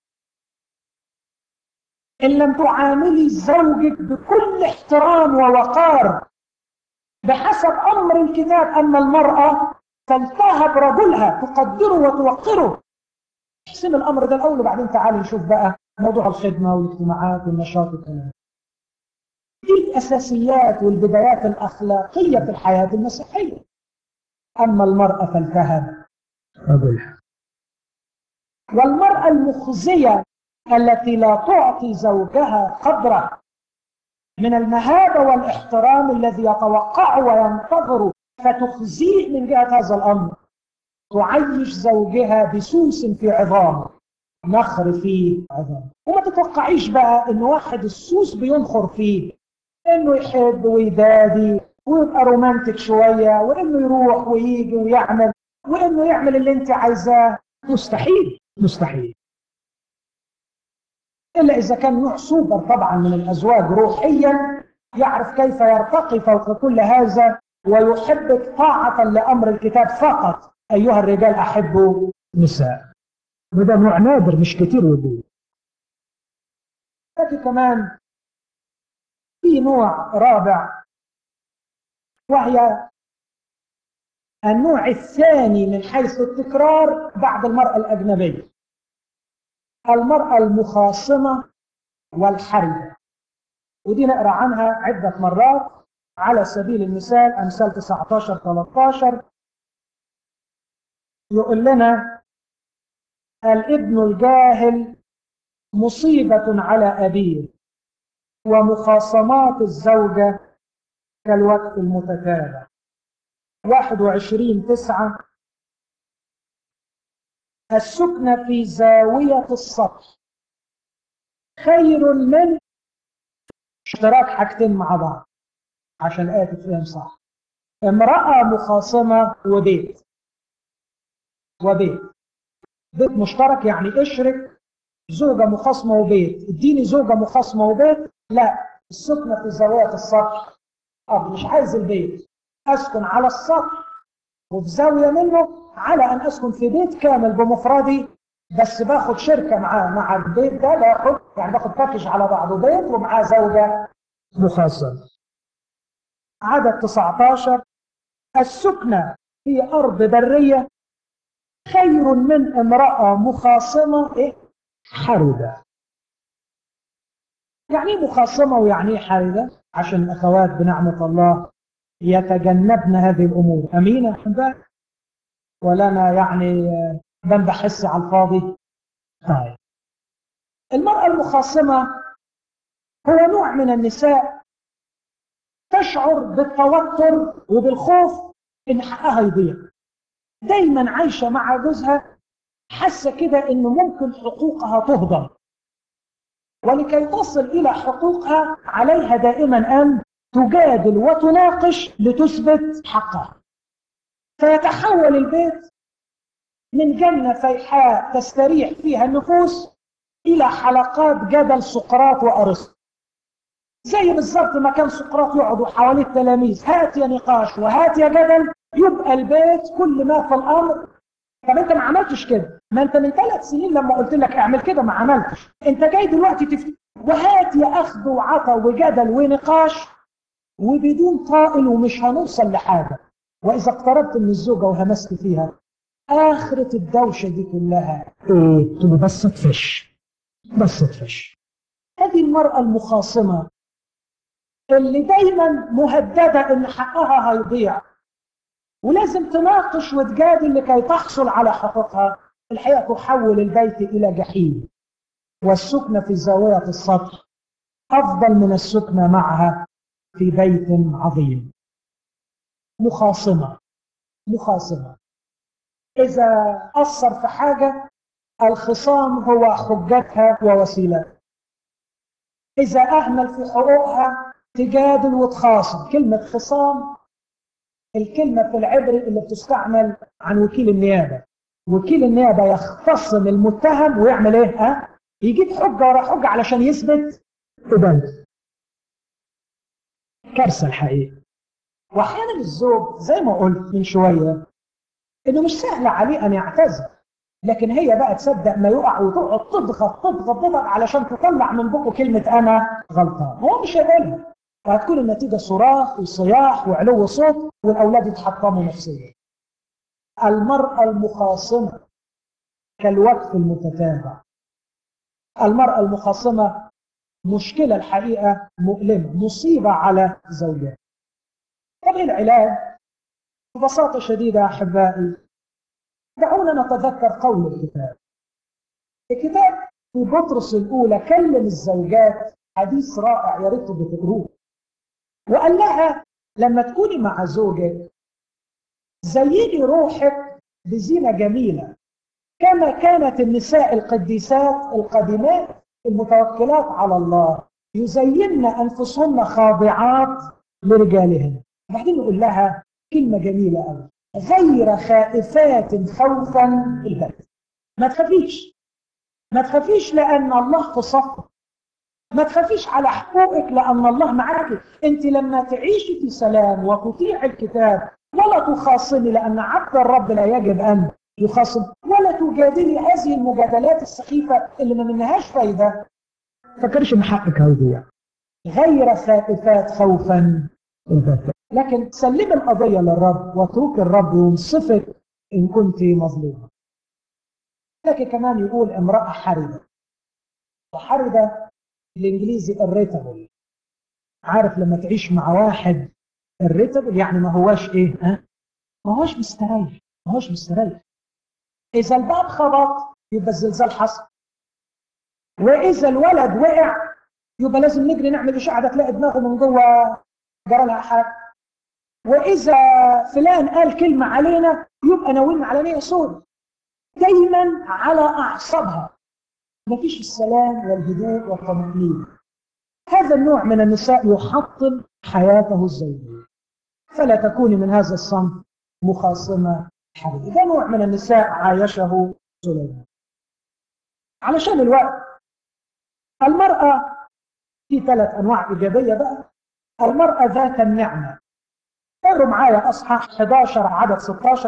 إن لم تعاملي زوجك بكل احترام ووقار بحسب أمر الكتاب أن المرأة تلتهب رجلها تقدره وتوقره احسن الأمر ده الأول وبعدين تعالي نشوف بقى موضوع الخدمة والاجتماعات والنشاط والكلام دي الأساسيات والبدايات الأخلاقية في الحياة المسيحية أما المرأة فالتهب رجلها والمرأة المخزية التي لا تعطي زوجها قدره من المهابة والاحترام الذي يتوقعه وينتظره فتخزيه من جهة هذا الأمر تعيش زوجها بسوس في عظامه نخر فيه عظام وما تتوقعيش بقى ان واحد السوس بينخر فيه انه يحب ويدادي ويبقى رومانتك شويه وانه يروح ويجي ويعمل وانه يعمل اللي انت عايزاه مستحيل مستحيل الا اذا كان نوع سوبر طبعا من الازواج روحيا يعرف كيف يرتقي فوق كل هذا ويحبك طاعه لامر الكتاب فقط ايها الرجال احبوا نساء وده نوع نادر مش كتير وجود لكن كمان في نوع رابع وهي النوع الثاني من حيث التكرار بعد المرأة الأجنبية المرأة المخاصمة والحرجة ودي نقرأ عنها عدة مرات على سبيل المثال أمثال 19 13 يقول لنا الابن الجاهل مصيبة على أبيه ومخاصمات الزوجة كالوقت المتتابع 21 تسعة السكنة في زاوية السطح خير من اشتراك حاجتين مع بعض عشان الآية تتفهم صح امرأة مخاصمة وبيت وبيت بيت مشترك يعني اشرك زوجة مخاصمة وبيت اديني زوجة مخاصمة وبيت لا السكنة في زاوية السطح أب مش عايز البيت أسكن على السطح وفي زاوية منه على أن أسكن في بيت كامل بمفردي بس باخد شركة معاه مع البيت ده باخد يعني باخد باكج على بعضه بيت ومعاه زوجة مخاصمة عدد 19 السكنة في أرض برية خير من امرأة مخاصمة إيه؟ حربة يعني مخاصمة ويعني حربة عشان الأخوات بنعمة الله يتجنبن هذه الأمور أمين يا أحباب ولا أنا يعني بنبح حسي على الفاضي طيب المرأة المخاصمة هو نوع من النساء تشعر بالتوتر وبالخوف ان حقها يضيع دايما عايشه مع جوزها حاسه كده ان ممكن حقوقها تهضم ولكي تصل الى حقوقها عليها دائما ان تجادل وتناقش لتثبت حقها فيتحول البيت من جنه فيحاء تستريح فيها النفوس الى حلقات جدل سقراط وارسطو زي بالظبط ما كان سقراط يقعدوا حوالين التلاميذ هات يا نقاش وهات يا جدل يبقى البيت كل ما في الامر طب انت ما عملتش كده ما انت من ثلاث سنين لما قلت لك اعمل كده ما عملتش انت جاي دلوقتي تفت وهات يا اخذ وعطا وجدل ونقاش وبدون طائل ومش هنوصل لحاجه واذا اقتربت من الزوجه وهمست فيها اخره الدوشه دي كلها ايه تقول بس تفش بس تفش هذه المراه المخاصمه اللي دايما مهدده ان حقها هيضيع ولازم تناقش وتجادل لكي تحصل على حقوقها الحقيقه تحول البيت الى جحيم والسكنه في زاويه السطح افضل من السكنه معها في بيت عظيم مخاصمه مخاصمه اذا اثر في حاجه الخصام هو حجتها ووسيلتها اذا اهمل في حقوقها تجادل وتخاصم كلمة خصام الكلمة في العبري اللي بتستعمل عن وكيل النيابة وكيل النيابة يختصم المتهم ويعمل ايه ها يجيب حجة ورا حجة علشان يثبت إدانته كارثه الحقيقه واحيانا الزوج زي ما قلت من شويه انه مش سهل عليه ان يعتذر لكن هي بقى تصدق ما يقع وتقعد تضغط تضغط تضغط علشان تطلع من بقه كلمه انا غلطان هو مش هيقولها وهتكون النتيجه صراخ وصياح وعلو صوت والاولاد يتحطموا نفسيا المراه المخاصمه كالوقف المتتابع المراه المخاصمه مشكله الحقيقه مؤلمه مصيبه على زوجها طب ايه العلاج ببساطه شديده احبائي دعونا نتذكر قول الكتاب الكتاب في بطرس الاولى كلم الزوجات حديث رائع يا ريت بتقروه وقال لها لما تكوني مع زوجك زيني روحك بزينه جميله كما كانت النساء القديسات القديمات المتوكلات على الله يزين انفسهن خاضعات لرجالهن بعدين يقول لها كلمه جميله قوي غير خائفات خوفا البت ما تخافيش ما تخافيش لان الله في صفك ما تخافيش على حقوقك لان الله معك انت لما تعيشي في سلام وتطيع الكتاب ولا تخاصمي لان عبد الرب لا يجب ان يخاصم ولا تجادلي هذه المجادلات السخيفه اللي ما منهاش فايده فكرش ان حقك هيضيع غير خائفات خوفا البت لكن سلم القضيه للرب واترك الرب ينصفك ان كنت مظلومه لكن كمان يقول امراه حرده وحرده الانجليزي irritable عارف لما تعيش مع واحد irritable يعني ما هواش ايه ها ما هوش مستريح ما هوش مستريح اذا الباب خبط يبقى الزلزال حصل واذا الولد وقع يبقى لازم نجري نعمل اشعه تلاقي دماغه من جوه جرى لها حاجه واذا فلان قال كلمه علينا يبقى ناويين على نيه سود دايما على اعصابها مفيش السلام والهدوء والطمأنينة هذا النوع من النساء يحطم حياته الزوجية فلا تكوني من هذا الصنف مخاصمة حرية ده نوع من النساء عايشه سليمان علشان الوقت المرأة في ثلاث أنواع إيجابية بقى المرأة ذات النعمة اقروا معايا أصحاح 11 عدد 16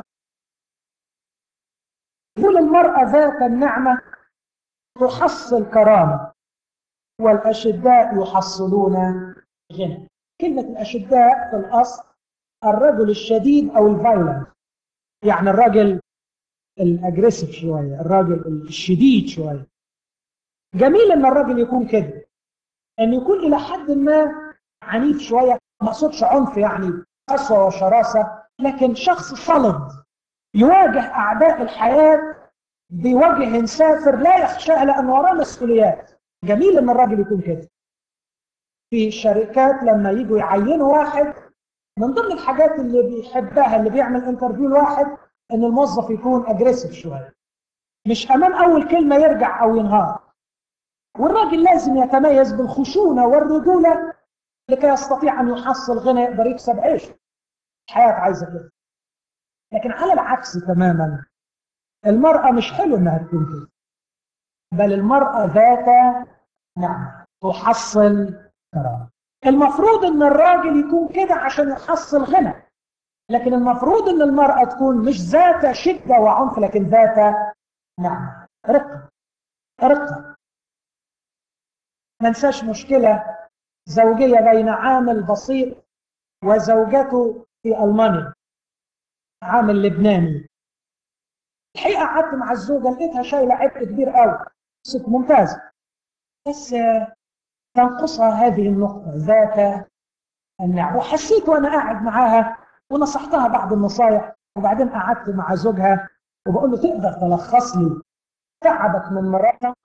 يقول المرأة ذات النعمة تحصل كرامة والأشداء يحصلون غنى كلمة الأشداء في الأصل الرجل الشديد أو الفايلنت يعني الراجل الأجريسيف شوية الراجل الشديد شوية جميل إن الراجل يكون كده أن يكون إلى حد ما عنيف شوية ما أقصدش عنف يعني قسوة وشراسة لكن شخص صلد يواجه أعداء الحياة بوجه سافر لا يخشاها لان وراه مسؤوليات جميل ان الراجل يكون كده في الشركات لما يجوا يعينوا واحد من ضمن الحاجات اللي بيحبها اللي بيعمل انترفيو لواحد ان الموظف يكون اجريسيف شويه مش امام اول كلمه يرجع او ينهار والراجل لازم يتميز بالخشونه والرجوله لكي يستطيع ان يحصل غنى يقدر يكسب عيش الحياه عايزه كده لكن على العكس تماما المرأة مش حلو انها تكون كده بل المرأة ذات نعمة تحصل كرامة المفروض ان الراجل يكون كده عشان يحصل غنى لكن المفروض ان المرأة تكون مش ذات شدة وعنف لكن ذات نعمة رقة رقة ما ننساش مشكلة زوجية بين عامل بسيط وزوجته في ألمانيا عامل لبناني الحقيقه قعدت مع الزوجه لقيتها شايله عبء كبير قوي ست ممتازه بس تنقصها هذه النقطه ذات النعم وحسيت وانا قاعد معاها ونصحتها بعض النصايح وبعدين قعدت مع زوجها وبقول له تقدر تلخص لي تعبك من مراتك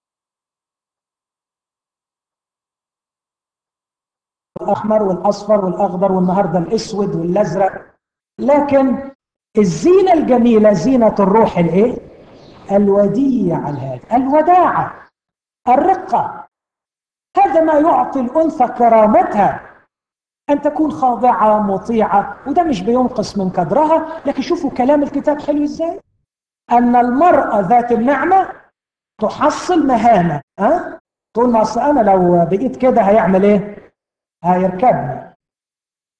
الاحمر والاصفر والاخضر والنهارده الاسود والازرق لكن الزينة الجميلة زينة الروح الايه؟ الوديع الهادي الوداعة الرقة هذا ما يعطي الأنثى كرامتها أن تكون خاضعة مطيعة وده مش بينقص من قدرها لكن شوفوا كلام الكتاب حلو ازاي أن المرأة ذات النعمة تحصل مهانة ها؟ تقول ما أصل أنا لو بقيت كده هيعمل إيه؟ هيركبني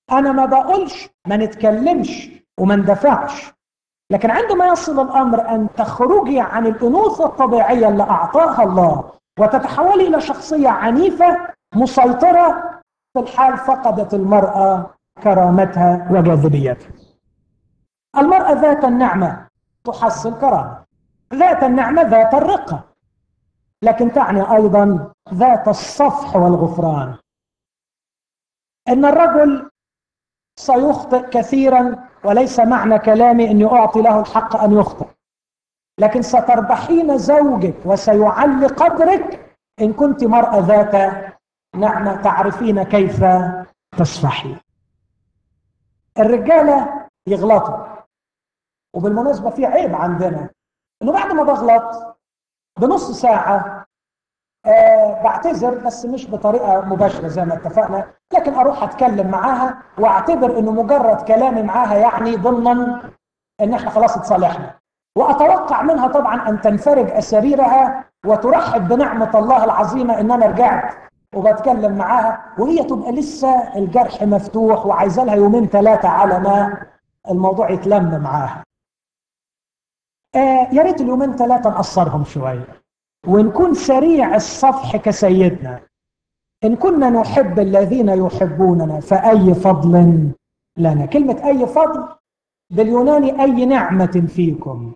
انا ما بقولش ما نتكلمش وما ندفعش لكن عندما يصل الامر ان تخرجي عن الانوثه الطبيعيه اللي اعطاها الله وتتحولي الى شخصيه عنيفه مسيطره في الحال فقدت المراه كرامتها وجاذبيتها المراه ذات النعمه تحصل كرامه ذات النعمه ذات الرقه لكن تعني ايضا ذات الصفح والغفران ان الرجل سيخطئ كثيرا وليس معنى كلامي اني اعطي له الحق ان يخطئ لكن ستربحين زوجك وسيعلي قدرك ان كنت مرأة ذات نعمة تعرفين كيف تصفحي الرجالة يغلطوا وبالمناسبة في عيب عندنا انه بعد ما بغلط بنص ساعة أه بعتذر بس مش بطريقة مباشرة زي ما اتفقنا لكن اروح اتكلم معاها واعتبر انه مجرد كلامي معاها يعني ضمنا ان احنا خلاص اتصالحنا واتوقع منها طبعا ان تنفرج اساريرها وترحب بنعمة الله العظيمة ان انا رجعت وبتكلم معاها وهي تبقى لسه الجرح مفتوح وعايزه لها يومين ثلاثة على ما الموضوع يتلم معاها آه يا ريت اليومين ثلاثة نقصرهم شوية ونكون سريع الصفح كسيدنا إن كنا نحب الذين يحبوننا فأي فضل لنا كلمة أي فضل باليوناني أي نعمة فيكم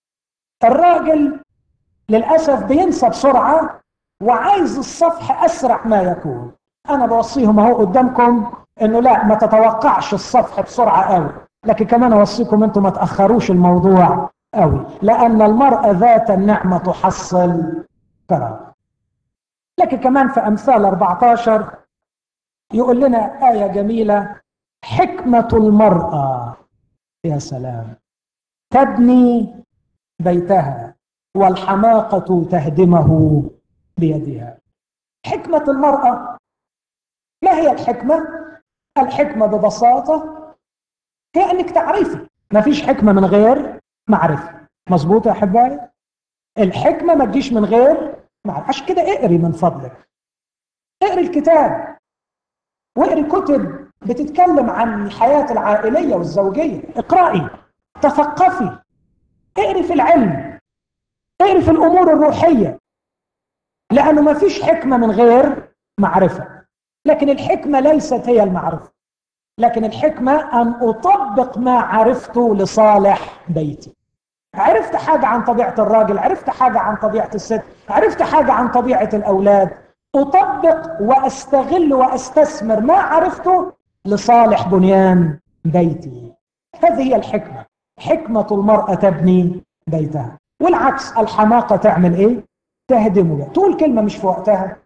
الراجل للأسف بينسى بسرعة وعايز الصفح أسرع ما يكون أنا بوصيهم أهو قدامكم إنه لا ما تتوقعش الصفح بسرعة قوي لكن كمان أوصيكم أنتم ما تأخروش الموضوع قوي لأن المرأة ذات النعمة تحصل كرامة لكن كمان في أمثال 14 يقول لنا آية جميلة حكمة المرأة يا سلام تبني بيتها والحماقة تهدمه بيدها حكمة المرأة ما هي الحكمة؟ الحكمة ببساطة هي أنك تعرفي ما فيش حكمة من غير معرفة مظبوط يا أحبائي؟ الحكمة ما تجيش من غير معرفة عشان كده اقري من فضلك اقري الكتاب واقري كتب بتتكلم عن الحياة العائلية والزوجية اقرأي تثقفي اقري في العلم اقري في الأمور الروحية لأنه ما فيش حكمة من غير معرفة لكن الحكمة ليست هي المعرفة لكن الحكمة أن أطبق ما عرفته لصالح بيتي عرفت حاجة عن طبيعة الراجل عرفت حاجة عن طبيعة الست عرفت حاجة عن طبيعة الأولاد أطبق وأستغل وأستثمر ما عرفته لصالح بنيان بيتي هذه هي الحكمة حكمة المرأة تبني بيتها والعكس الحماقة تعمل إيه؟ تهدمه تقول كلمة مش في وقتها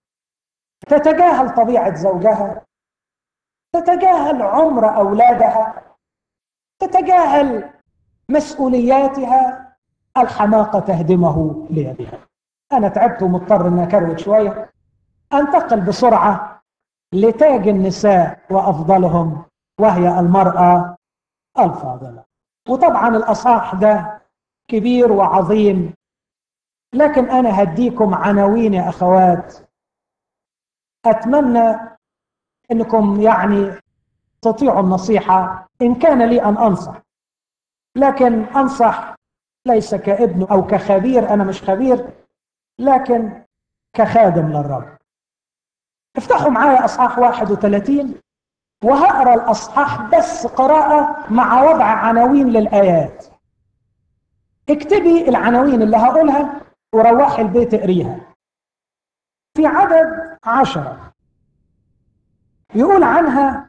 تتجاهل طبيعة زوجها تتجاهل عمر أولادها تتجاهل مسؤولياتها الحماقة تهدمه بيدها أنا تعبت ومضطر أن أكروت شوية أنتقل بسرعة لتاج النساء وأفضلهم وهي المرأة الفاضلة وطبعا الأصح ده كبير وعظيم لكن أنا هديكم عناوين يا أخوات أتمنى أنكم يعني تطيعوا النصيحة إن كان لي أن أنصح لكن أنصح ليس كابن أو كخبير أنا مش خبير لكن كخادم للرب افتحوا معايا أصحاح 31 وهقرا الأصحاح بس قراءة مع وضع عناوين للآيات اكتبي العناوين اللي هقولها وروحي البيت اقريها في عدد عشرة يقول عنها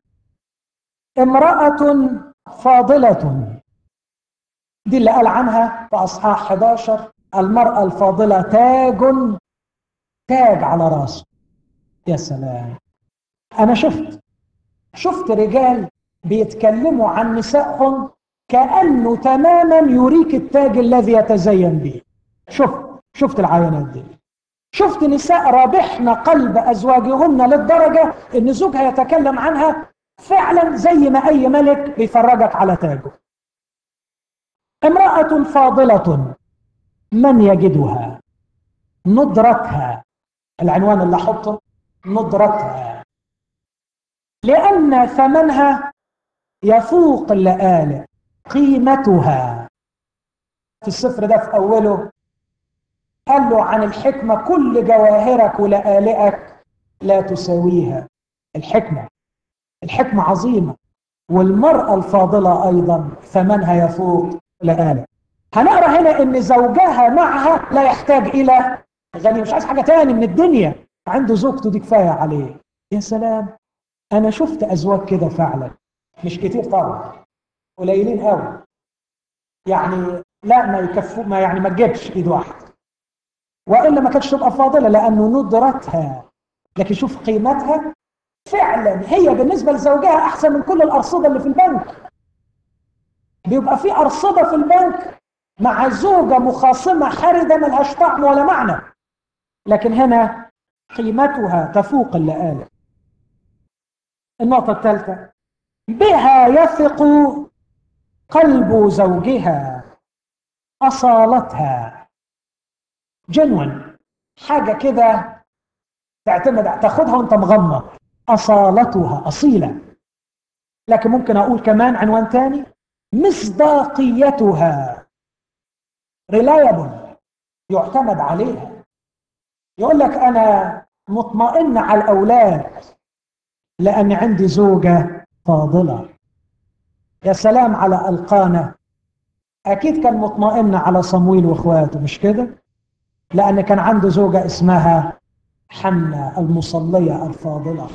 امرأة فاضلة دي اللي قال عنها في أصحاح 11 المرأة الفاضلة تاج تاج على راسه يا سلام أنا شفت شفت رجال بيتكلموا عن نسائهم كأنه تماما يريك التاج الذي يتزين به شفت شفت العينات دي شفت نساء رابحن قلب أزواجهن للدرجة إن زوجها يتكلم عنها فعلا زي ما أي ملك بيفرجك على تاجه امرأة فاضلة من يجدها ندرتها العنوان اللي حطه ندرتها لأن ثمنها يفوق اللآلئ قيمتها في السفر ده في أوله قال له عن الحكمة كل جواهرك ولآلئك لا تساويها الحكمة الحكمة عظيمة والمرأة الفاضلة أيضا ثمنها يفوق لآلئ هنقرا هنا ان زوجها معها لا يحتاج الى غني مش عايز حاجه تاني من الدنيا عنده زوجته دي كفايه عليه يا سلام انا شفت ازواج كده فعلا مش كتير طبعا قليلين قوي يعني لا ما يكفوا ما يعني ما تجيبش ايد واحده والا ما كانتش تبقى فاضله لانه ندرتها لكن شوف قيمتها فعلا هي بالنسبه لزوجها احسن من كل الارصده اللي في البنك بيبقى في ارصده في البنك مع زوجه مخاصمه حرده ملهاش طعم ولا معنى لكن هنا قيمتها تفوق اللآلئ النقطه الثالثه بها يثق قلب زوجها اصالتها جنون حاجه كده تعتمد تاخدها وانت مغمض اصالتها اصيله لكن ممكن اقول كمان عنوان تاني مصداقيتها ريلايبل يعتمد عليها يقول لك انا مطمئن على الاولاد لان عندي زوجه فاضله يا سلام على القانا اكيد كان مطمئن على صمويل واخواته مش كده لان كان عنده زوجه اسمها حنة المصليه الفاضله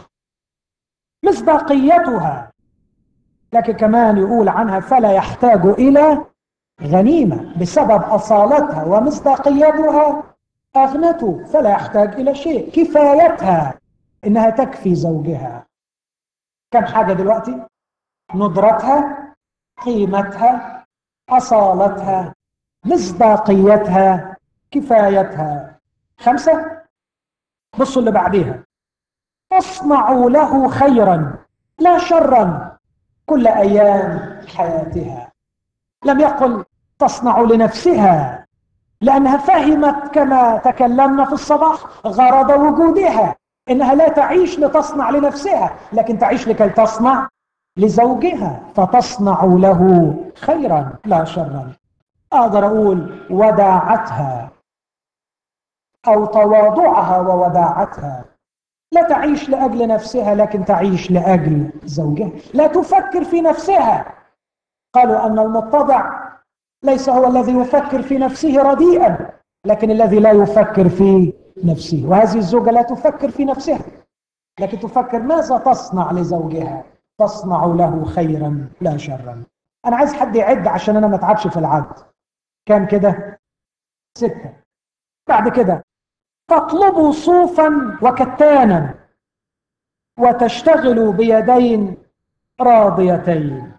مصداقيتها لكن كمان يقول عنها فلا يحتاج الى غنيمه بسبب اصالتها ومصداقيتها اغنته فلا يحتاج الى شيء كفايتها انها تكفي زوجها كم حاجه دلوقتي ندرتها قيمتها اصالتها مصداقيتها كفايتها خمسه بصوا اللي بعديها تصنع له خيرا لا شرا كل ايام حياتها لم يقل تصنع لنفسها لانها فهمت كما تكلمنا في الصباح غرض وجودها انها لا تعيش لتصنع لنفسها لكن تعيش لكي تصنع لزوجها فتصنع له خيرا لا شرا اقدر اقول وداعتها او تواضعها ووداعتها لا تعيش لاجل نفسها لكن تعيش لاجل زوجها لا تفكر في نفسها قالوا ان المتضع ليس هو الذي يفكر في نفسه رديئا لكن الذي لا يفكر في نفسه وهذه الزوجه لا تفكر في نفسها لكن تفكر ماذا تصنع لزوجها تصنع له خيرا لا شرا انا عايز حد يعد عشان انا ما اتعبش في العد كام كده سته بعد كده تطلب صوفا وكتانا وتشتغل بيدين راضيتين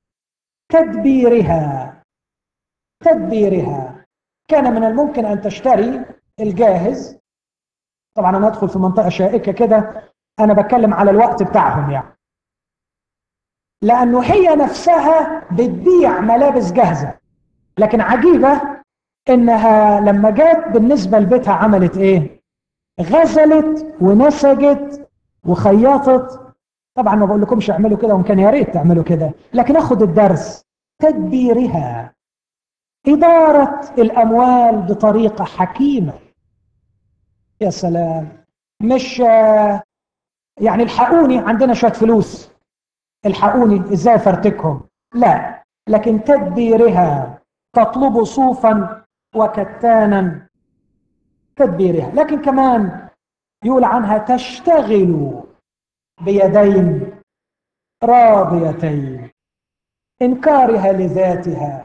تدبيرها تدبيرها كان من الممكن ان تشتري الجاهز طبعا انا ادخل في منطقه شائكه كده انا بتكلم على الوقت بتاعهم يعني لانه هي نفسها بتبيع ملابس جاهزه لكن عجيبه انها لما جت بالنسبه لبيتها عملت ايه غسلت ونسجت وخيطت طبعا ما بقول لكمش اعملوا كده وان كان يا ريت تعملوا كده لكن اخد الدرس تدبيرها اداره الاموال بطريقه حكيمه يا سلام مش يعني الحقوني عندنا شويه فلوس الحقوني ازاي فرتكهم لا لكن تدبيرها تطلب صوفا وكتانا تدبيرها لكن كمان يقول عنها تشتغل بيدين راضيتين انكارها لذاتها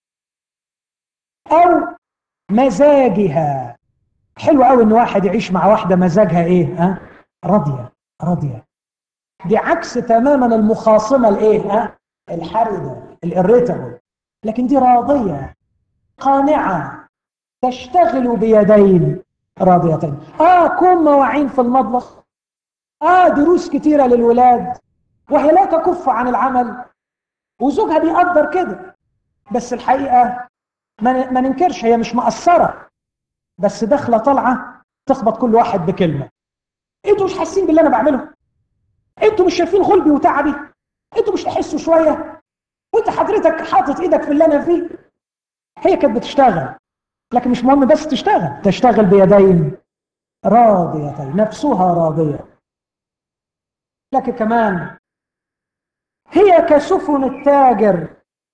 او مزاجها حلو قوي ان واحد يعيش مع واحده مزاجها ايه ها راضيه راضيه دي عكس تماما المخاصمه الايه ها الحرده الاريتابل لكن دي راضيه قانعه تشتغل بيدين راضيتين اه كون مواعين في المطبخ اه دروس كتيره للولاد وهي لا تكف عن العمل وزوجها بيقدر كده بس الحقيقه ما ننكرش هي مش مقصره بس داخله طالعه تخبط كل واحد بكلمه انتوا مش حاسين باللي انا بعمله انتوا مش شايفين غلبي وتعبي انتوا مش تحسوا شويه وانت حضرتك حاطط ايدك في اللي انا فيه هي كانت بتشتغل لكن مش مهم بس تشتغل تشتغل بيدين راضيتين نفسها راضيه لكن كمان هي كسفن التاجر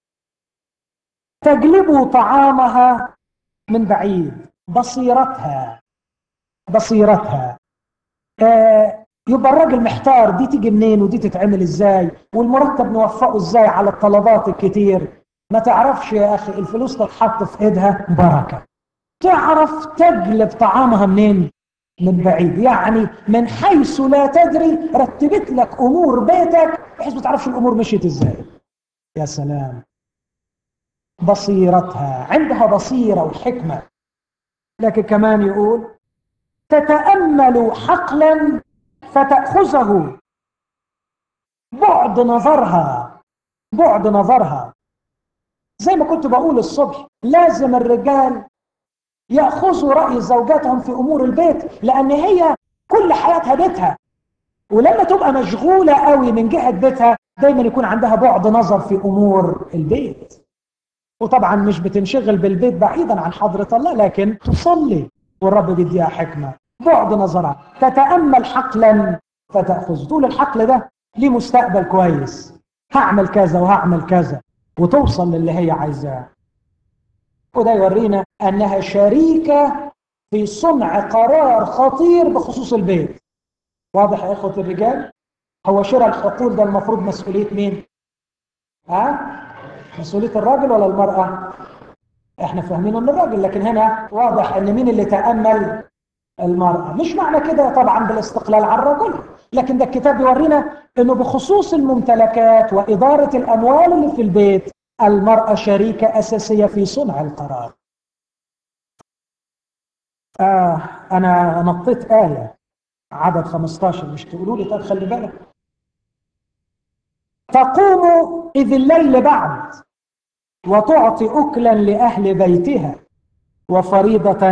تجلب طعامها من بعيد بصيرتها بصيرتها آه يبقى الراجل محتار دي تيجي منين ودي تتعمل ازاي والمرتب نوفقه ازاي على الطلبات الكتير ما تعرفش يا اخي الفلوس تتحط في ايدها بركه تعرف تجلب طعامها منين من بعيد يعني من حيث لا تدري رتبت لك امور بيتك بحيث ما تعرفش الامور مشيت ازاي يا سلام بصيرتها عندها بصيره وحكمه لكن كمان يقول تتامل حقلا فتاخذه بعد نظرها بعد نظرها زي ما كنت بقول الصبح لازم الرجال ياخذوا راي زوجاتهم في امور البيت لان هي كل حياتها بيتها ولما تبقى مشغوله قوي من جهه بيتها دايما يكون عندها بعد نظر في امور البيت وطبعا مش بتنشغل بالبيت بعيدا عن حضره الله لكن تصلي والرب بيديها حكمه بعد نظرها تتامل حقلا فتاخذ تقول الحقل ده ليه مستقبل كويس هعمل كذا وهعمل كذا وتوصل للي هي عايزاه وده يورينا انها شريكه في صنع قرار خطير بخصوص البيت واضح يا اخوه الرجال هو شراء الحقول ده المفروض مسؤوليه مين ها مسؤوليه الراجل ولا المراه احنا فاهمين ان الراجل لكن هنا واضح ان مين اللي تامل المراه مش معنى كده طبعا بالاستقلال على الرجل لكن ده الكتاب بيورينا انه بخصوص الممتلكات واداره الاموال اللي في البيت المراه شريكه اساسيه في صنع القرار آه انا نطيت ايه عدد 15 مش تقولوا لي طيب خلي بالك تقوم إذ الليل بعد وتعطي أكلا لأهل بيتها وفريضة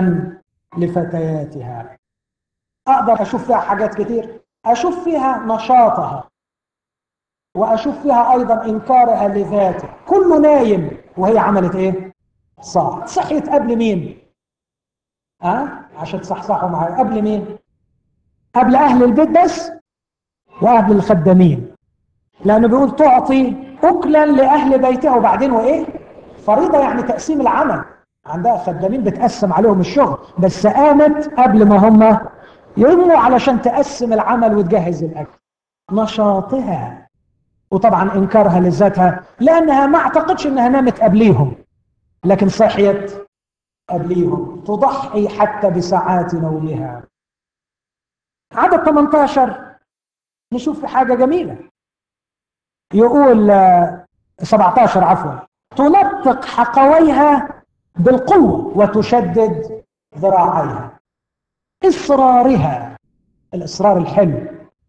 لفتياتها أقدر أشوف فيها حاجات كتير أشوف فيها نشاطها وأشوف فيها أيضا إنكارها لذاته كله نايم وهي عملت إيه؟ صح صحيت قبل مين؟ أه؟ عشان تصحصحوا معايا قبل مين؟ قبل أهل البيت بس وقبل الخدامين لأنه بيقول تعطي أكلا لأهل بيتها وبعدين وإيه؟ فريضة يعني تقسيم العمل عندها خدامين بتقسم عليهم الشغل بس قامت قبل ما هم يقوموا علشان تقسم العمل وتجهز الأكل نشاطها وطبعا إنكارها لذاتها لأنها ما اعتقدش إنها نامت قبليهم لكن صحيت قبليهم تضحي حتى بساعات نومها عدد 18 نشوف في حاجة جميلة يقول 17 عفوا تنطق حقويها بالقوة وتشدد ذراعيها إصرارها الإصرار الحلو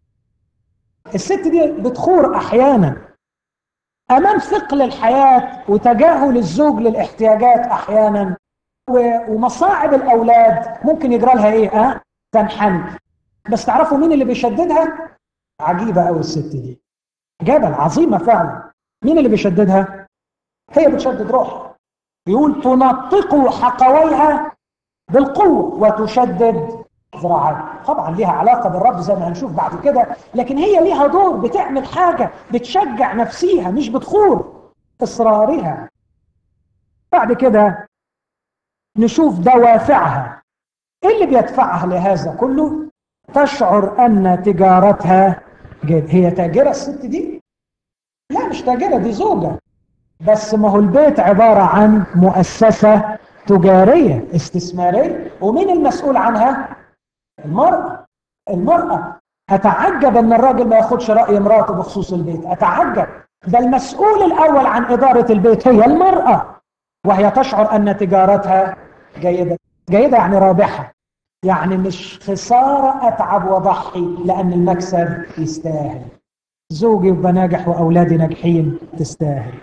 الست دي بتخور أحيانا أمام ثقل الحياة وتجاهل الزوج للاحتياجات أحيانا ومصاعب الأولاد ممكن يجرى لها إيه؟ أه؟ تنحني بس تعرفوا مين اللي بيشددها؟ عجيبة أوي الست دي جبل عظيمة فعلا مين اللي بيشددها؟ هي بتشدد روحها يقول تنطق حقويها بالقوة وتشدد ذراعيها طبعا ليها علاقة بالرب زي ما هنشوف بعد كده لكن هي ليها دور بتعمل حاجة بتشجع نفسيها مش بتخور إصرارها بعد كده نشوف دوافعها ايه اللي بيدفعها لهذا كله تشعر ان تجارتها جيد هي تاجرة الست دي لا مش تاجرة دي زوجة بس ما هو البيت عبارة عن مؤسسة تجارية استثمارية ومين المسؤول عنها المرأة المرأة أتعجب أن الراجل ما ياخدش رأي مراته بخصوص البيت أتعجب ده المسؤول الأول عن إدارة البيت هي المرأة وهي تشعر أن تجارتها جيدة جيدة يعني رابحة يعني مش خسارة أتعب وضحي لأن المكسب يستاهل زوجي يبقى ناجح وأولادي ناجحين تستاهل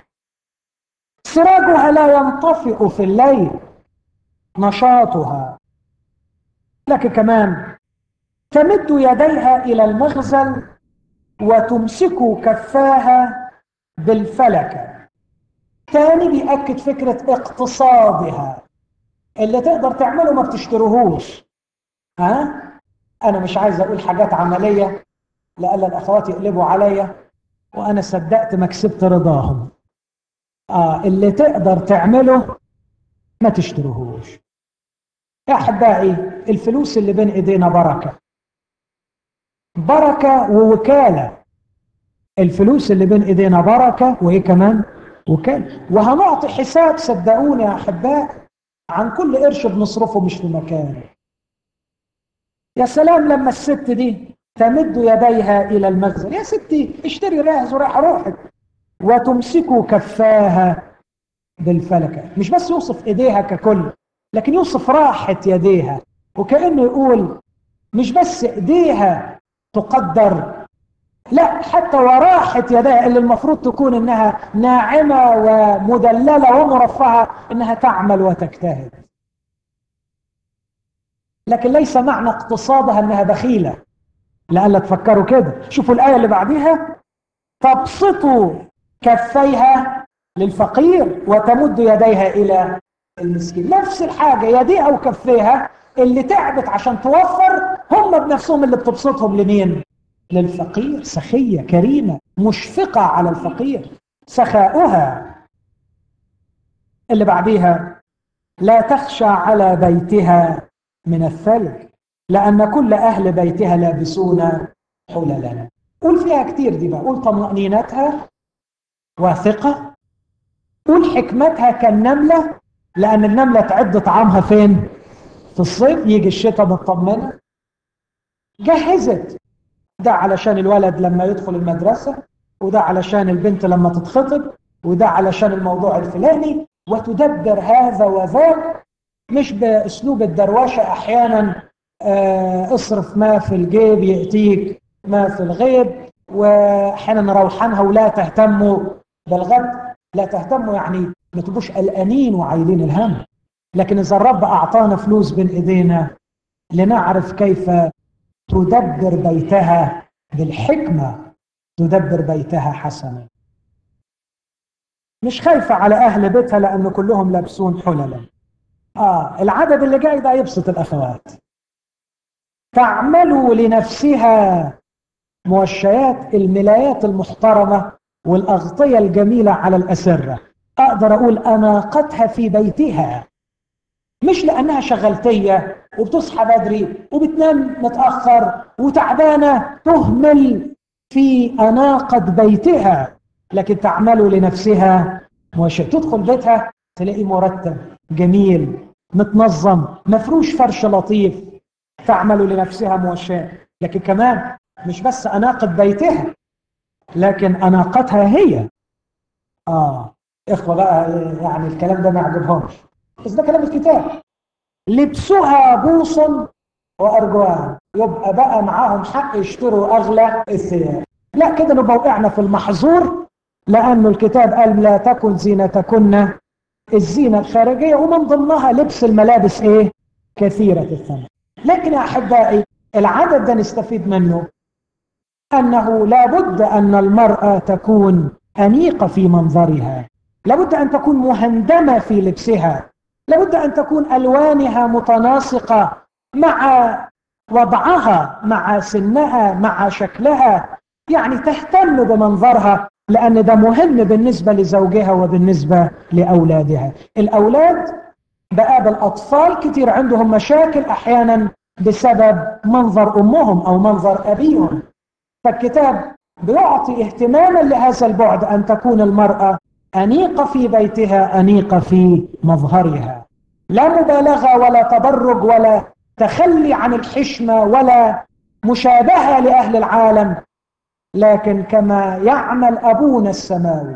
سراجها لا ينطفئ في الليل نشاطها لكن كمان تمد يديها إلى المخزن وتمسك كفاها بالفلكة تاني بيأكد فكرة اقتصادها اللي تقدر تعمله ما بتشتريهوش ها أنا مش عايز أقول حاجات عملية لألا الأخوات يقلبوا عليا وأنا صدقت ما كسبت رضاهم آه اللي تقدر تعمله ما تشتريهوش يا أحبائي الفلوس اللي بين إيدينا بركة بركة ووكالة الفلوس اللي بين إيدينا بركة وإيه كمان وكالة وهنعطي حساب صدقوني يا أحباء عن كل قرش بنصرفه مش في مكانه يا سلام لما الست دي تمد يديها إلى المخزن يا ستي اشتري راهز وراح روحك وتمسك كفاها بالفلكة مش بس يوصف إيديها ككل لكن يوصف راحة يديها وكأنه يقول مش بس إيديها تقدر لا حتى وراحة يديها اللي المفروض تكون إنها ناعمة ومدللة ومرفهة إنها تعمل وتجتهد لكن ليس معنى اقتصادها إنها بخيلة لألا تفكروا كده شوفوا الآية اللي بعديها تبسط كفيها للفقير وتمد يديها إلى المسكين نفس الحاجة يديها وكفيها اللي تعبت عشان توفر هم بنفسهم اللي بتبسطهم لمين للفقير سخية كريمة مشفقة على الفقير سخاؤها اللي بعديها لا تخشى على بيتها من الثلج لأن كل أهل بيتها لابسون حللا قول فيها كتير دي بقى قول طمأنينتها واثقة قول حكمتها كالنملة لأن النملة تعد طعامها فين في الصيف يجي الشتاء مطمنة جهزت ده علشان الولد لما يدخل المدرسة وده علشان البنت لما تتخطب وده علشان الموضوع الفلاني وتدبر هذا وذاك مش بأسلوب الدرواشة أحيانا آه اصرف ما في الجيب يأتيك ما في الغيب وأحيانا روحانها ولا تهتموا بالغد لا تهتموا يعني ما تبقوش قلقانين وعايلين الهم لكن إذا الرب أعطانا فلوس بين إيدينا لنعرف كيف تدبر بيتها بالحكمة تدبر بيتها حسنا مش خايفة على أهل بيتها لأن كلهم لابسون حللا آه العدد اللي جاي ده يبسط الأخوات تعمل لنفسها موشيات الملايات المحترمة والأغطية الجميلة على الأسرة أقدر أقول أناقتها في بيتها مش لأنها شغلتية وبتصحى بدري وبتنام متأخر وتعبانة تهمل في أناقة بيتها لكن تعمل لنفسها موشيات تدخل بيتها تلاقيه مرتب جميل متنظم مفروش فرش لطيف تعمل لنفسها موشاة لكن كمان مش بس أناقة بيتها لكن أناقتها هي آه إخوة بقى يعني الكلام ده ما يعجبهمش بس ده كلام الكتاب لبسها بوص وأرجوان يبقى بقى معاهم حق يشتروا أغلى الثياب لا كده نبقى وقعنا في المحظور لأنه الكتاب قال لا تكن زينتكن الزينة الخارجية ومن ضمنها لبس الملابس إيه كثيرة الثمن لكن يا أحبائي العدد ده نستفيد منه أنه لابد أن المرأة تكون أنيقة في منظرها لابد أن تكون مهندمة في لبسها لابد أن تكون ألوانها متناسقة مع وضعها مع سنها مع شكلها يعني تهتم بمنظرها لأن ده مهم بالنسبة لزوجها وبالنسبة لأولادها الأولاد بقابل أطفال كتير عندهم مشاكل أحيانا بسبب منظر أمهم أو منظر أبيهم فالكتاب بيعطي اهتماما لهذا البعد أن تكون المرأة أنيقة في بيتها أنيقة في مظهرها لا مبالغة ولا تبرج ولا تخلي عن الحشمة ولا مشابهة لأهل العالم لكن كما يعمل أبونا السماوي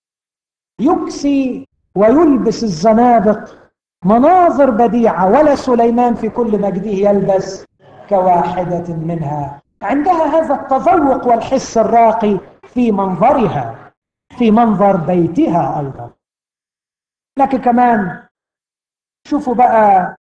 يكسي ويلبس الزنابق مناظر بديعة ولا سليمان في كل مجده يلبس كواحدة منها عندها هذا التذوق والحس الراقي في منظرها في منظر بيتها أيضا لكن كمان شوفوا بقى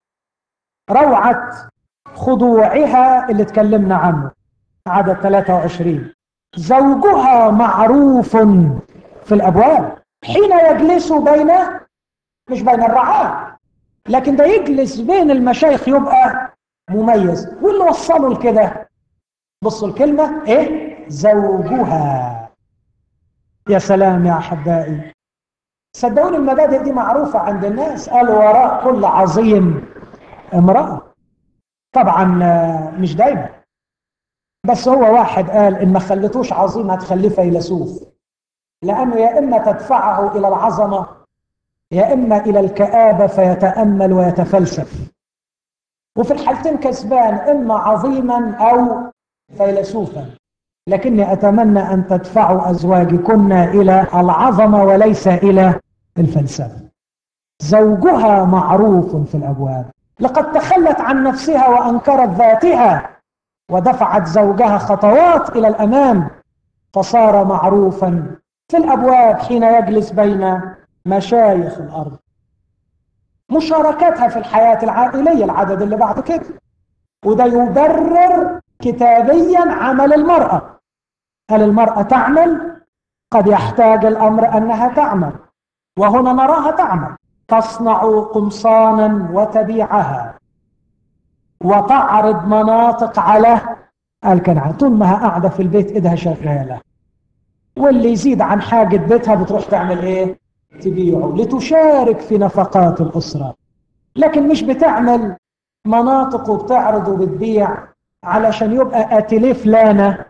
روعة خضوعها اللي اتكلمنا عنه عدد 23 زوجها معروف في الابواب حين يجلس بين مش بين الرعاة لكن ده يجلس بين المشايخ يبقى مميز واللي وصله لكده بصوا الكلمة ايه زوجها يا سلام يا احبائي صدقوني المبادئ دي معروفة عند الناس قال وراء كل عظيم امرأة طبعا مش دايما بس هو واحد قال ان ما خليتوش عظيم هتخليه فيلسوف لانه يا اما تدفعه الى العظمه يا اما الى الكابه فيتامل ويتفلسف وفي الحالتين كسبان اما عظيما او فيلسوفا لكني اتمنى ان تدفعوا ازواجكن الى العظمه وليس الى الفلسفه زوجها معروف في الابواب لقد تخلت عن نفسها وانكرت ذاتها ودفعت زوجها خطوات الى الامام فصار معروفا في الابواب حين يجلس بين مشايخ الارض مشاركتها في الحياه العائليه العدد اللي بعد كده وده يبرر كتابيا عمل المراه هل المراه تعمل قد يحتاج الامر انها تعمل وهنا نراها تعمل تصنع قمصانا وتبيعها وتعرض مناطق على الكنعان طول ما قاعده في البيت ايدها شغاله واللي يزيد عن حاجه بيتها بتروح تعمل ايه تبيعه لتشارك في نفقات الاسره لكن مش بتعمل مناطق وبتعرض وبتبيع علشان يبقى اتيليه فلانه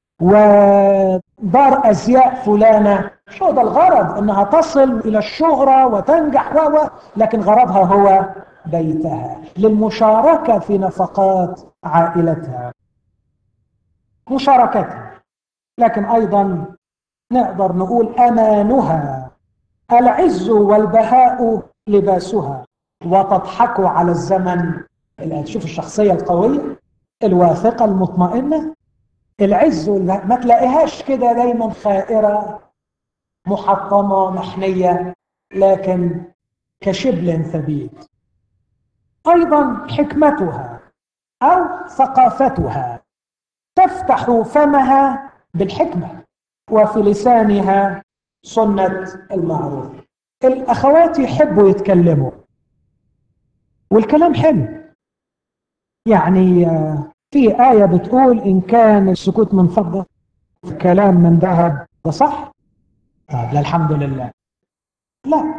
ودار ازياء فلانه شو ده الغرض انها تصل الى الشهره وتنجح و لكن غرضها هو بيتها للمشاركة في نفقات عائلتها مشاركتها لكن أيضا نقدر نقول أمانها العز والبهاء لباسها وتضحك على الزمن شوف الشخصية القوية الواثقة المطمئنة العز ما تلاقيهاش كده دايما خائرة محطمة محنية لكن كشبل ثبيت ايضا حكمتها او ثقافتها تفتح فمها بالحكمه وفي لسانها سنه المعروف الاخوات يحبوا يتكلموا والكلام حلو يعني في آية بتقول إن كان السكوت من فضة الكلام من ذهب ده صح؟ لا الحمد لله لا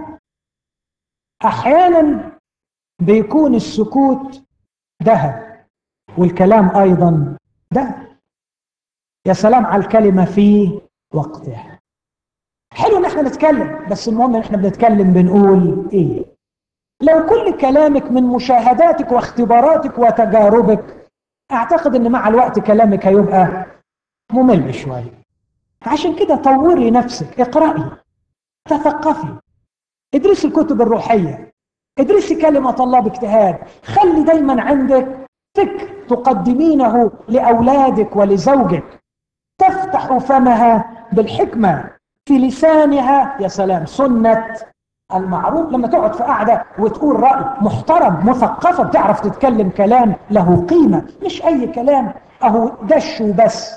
أحيانا بيكون السكوت ذهب والكلام أيضا ذهب يا سلام على الكلمة في وقتها حلو ان احنا نتكلم بس المهم ان احنا بنتكلم بنقول ايه لو كل كلامك من مشاهداتك واختباراتك وتجاربك اعتقد ان مع الوقت كلامك هيبقى ممل شوية عشان كده طوري نفسك اقرأي تثقفي ادرسي الكتب الروحية ادرسي كلمة الله باجتهاد خلي دايما عندك فكر تقدمينه لأولادك ولزوجك تفتح فمها بالحكمة في لسانها يا سلام سنة المعروف لما تقعد في قعدة وتقول رأي محترم مثقفة بتعرف تتكلم كلام له قيمة مش أي كلام أهو دش وبس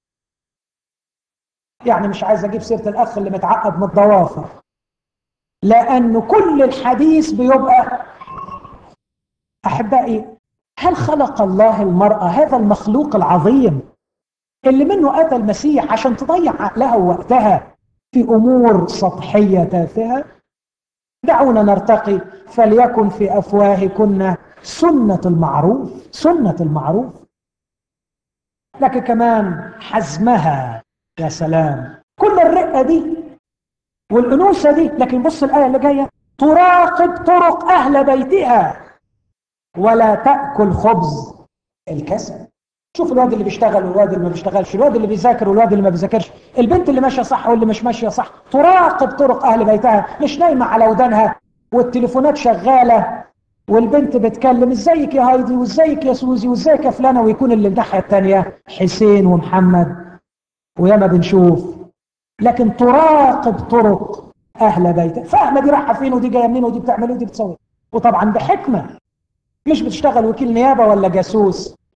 يعني مش عايز أجيب سيرة الأخ اللي متعقد من الضوافر لأن كل الحديث بيبقى أحبائي هل خلق الله المرأة هذا المخلوق العظيم اللي منه أتى المسيح عشان تضيع عقلها ووقتها في أمور سطحية تافهة دعونا نرتقي فليكن في أفواهكن سنة المعروف سنة المعروف لكن كمان حزمها يا سلام كل الرقة دي والأنوثة دي لكن بص الآية اللي جاية تراقب طرق أهل بيتها ولا تأكل خبز الكسل شوف الواد اللي بيشتغل والواد اللي ما بيشتغلش الواد اللي بيذاكر والواد اللي ما بيذاكرش البنت اللي ماشيه صح واللي مش ماشيه صح تراقب طرق اهل بيتها مش نايمه على ودانها والتليفونات شغاله والبنت بتكلم ازيك يا هايدي وازيك يا سوزي وازيك يا فلانه ويكون اللي الناحيه الثانيه حسين ومحمد وياما بنشوف لكن تراقب طرق اهل بيتها فاهمه دي رايحه فين ودي جايه منين ودي بتعمل ودي بتسوي وطبعا بحكمه مش بتشتغل وكيل نيابه ولا جاسوس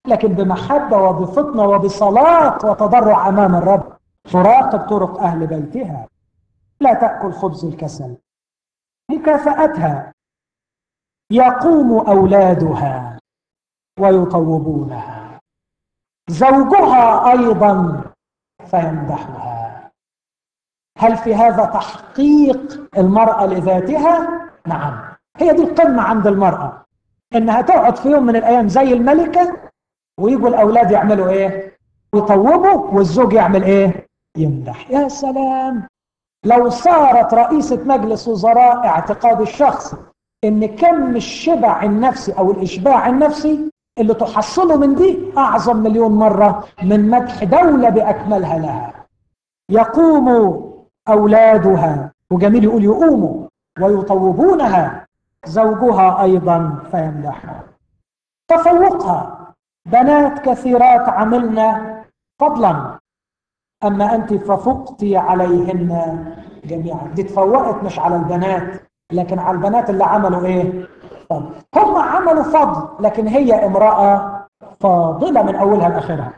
لكن بمحبة وبفطنة وبصلاة وتضرع أمام الرب تراقب طرق أهل بيتها لا تأكل خبز الكسل مكافأتها يقوم أولادها ويطوبونها زوجها أيضا فيمدحها هل في هذا تحقيق المرأة لذاتها؟ نعم هي دي القمة عند المرأة إنها تقعد في يوم من الأيام زي الملكة ويجوا الأولاد يعملوا إيه؟ يطوبوا والزوج يعمل إيه؟ يمدح يا سلام لو صارت رئيسة مجلس وزراء اعتقاد الشخص ان كم الشبع النفسي او الاشباع النفسي اللي تحصله من دي اعظم مليون مرة من مدح دولة باكملها لها يقوم اولادها وجميل يقول يقوموا ويطوبونها زوجها ايضا فيمدحها تفوقها بنات كثيرات عملنا فضلا أما أنت ففقت عليهن جميعا دي تفوقت مش على البنات لكن على البنات اللي عملوا إيه فضل هم عملوا فضل لكن هي امرأة فاضلة من أولها لآخرها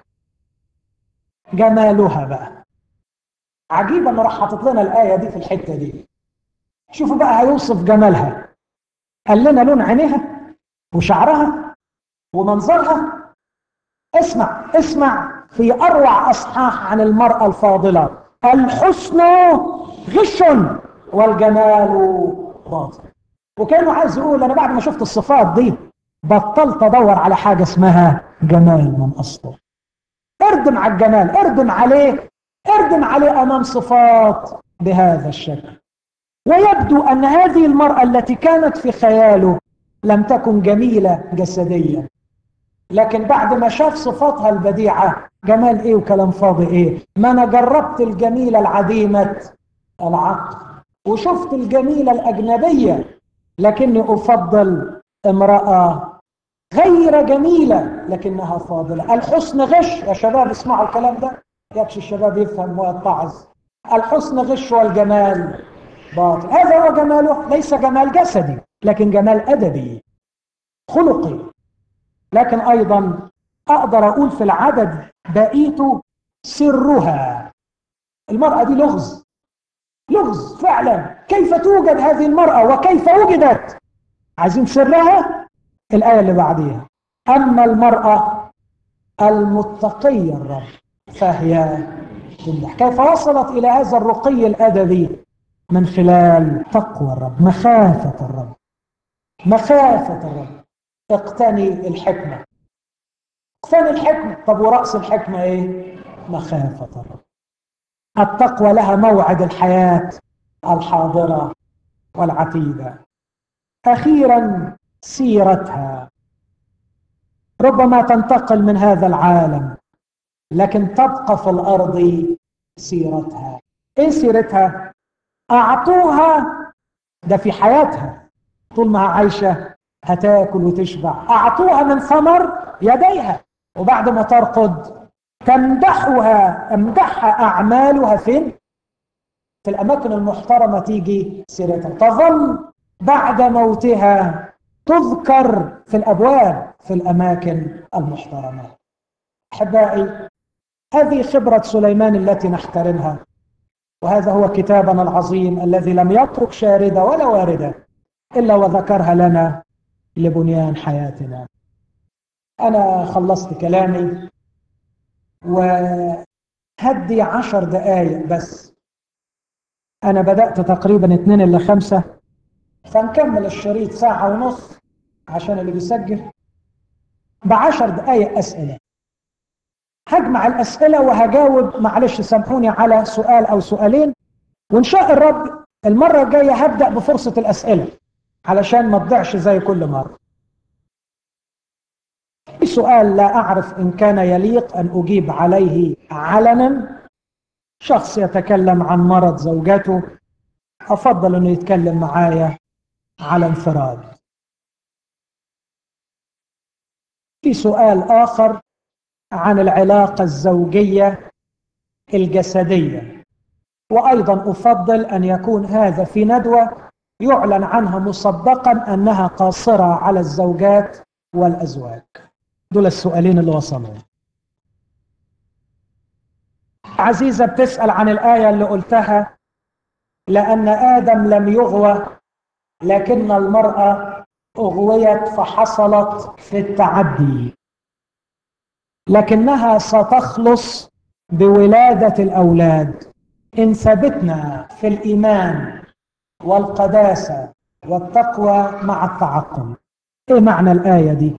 جمالها بقى عجيب انه راح حاطط لنا الآية دي في الحتة دي شوفوا بقى هيوصف جمالها قال لنا لون عينيها وشعرها ومنظرها اسمع اسمع في أروع أصحاح عن المرأة الفاضلة الحسن غش والجمال باطل وكانوا عايز يقول أنا بعد ما شفت الصفات دي بطلت أدور على حاجة اسمها جمال من أصله اردم على الجمال اردم عليه اردم عليه أمام صفات بهذا الشكل ويبدو أن هذه المرأة التي كانت في خياله لم تكن جميلة جسديا لكن بعد ما شاف صفاتها البديعة جمال ايه وكلام فاضي ايه ما انا جربت الجميلة العديمة العقل وشفت الجميلة الأجنبية لكني أفضل امرأة غير جميلة لكنها فاضلة الحسن غش يا شباب اسمعوا الكلام ده يكشي الشباب يفهم ويتعظ الحسن غش والجمال باطل هذا هو جماله ليس جمال جسدي لكن جمال أدبي خلقي لكن أيضا أقدر أقول في العدد بقيته سرها المرأة دي لغز لغز فعلا كيف توجد هذه المرأة وكيف وجدت عايزين سرها الآية اللي بعديها أما المرأة المتقية الرب فهي تمدح كيف وصلت إلى هذا الرقي الأدبي من خلال تقوى الرب مخافة الرب مخافة الرب اقتني الحكمة اقتني الحكمة طب ورأس الحكمة ايه مخافة الرب التقوى لها موعد الحياة الحاضرة والعتيدة أخيرا سيرتها ربما تنتقل من هذا العالم لكن تبقى في الأرض سيرتها إيه سيرتها؟ أعطوها ده في حياتها طول ما عايشة هتاكل وتشبع أعطوها من ثمر يديها وبعد ما ترقد تمدحها امدحها أعمالها فين؟ في الأماكن المحترمة تيجي سيرتها تظل بعد موتها تذكر في الأبواب في الأماكن المحترمة أحبائي هذه خبرة سليمان التي نحترمها وهذا هو كتابنا العظيم الذي لم يترك شاردة ولا واردة إلا وذكرها لنا لبنيان حياتنا أنا خلصت كلامي وهدي عشر دقايق بس أنا بدأت تقريبا اتنين إلا خمسة فنكمل الشريط ساعة ونص عشان اللي بيسجل بعشر دقايق أسئلة هجمع الأسئلة وهجاوب معلش سامحوني على سؤال أو سؤالين وإن شاء الرب المرة الجاية هبدأ بفرصة الأسئلة علشان ما تضيعش زي كل مرة في سؤال لا أعرف إن كان يليق أن أجيب عليه علنا شخص يتكلم عن مرض زوجته أفضل أنه يتكلم معايا على انفراد في سؤال آخر عن العلاقة الزوجية الجسدية وأيضا أفضل أن يكون هذا في ندوة يعلن عنها مسبقا أنها قاصرة على الزوجات والأزواج دول السؤالين اللي وصلوا عزيزة بتسأل عن الآية اللي قلتها لأن آدم لم يغوى لكن المرأة أغويت فحصلت في التعدي لكنها ستخلص بولادة الأولاد إن ثبتنا في الإيمان والقداسة والتقوى مع التعقل إيه معنى الآية دي؟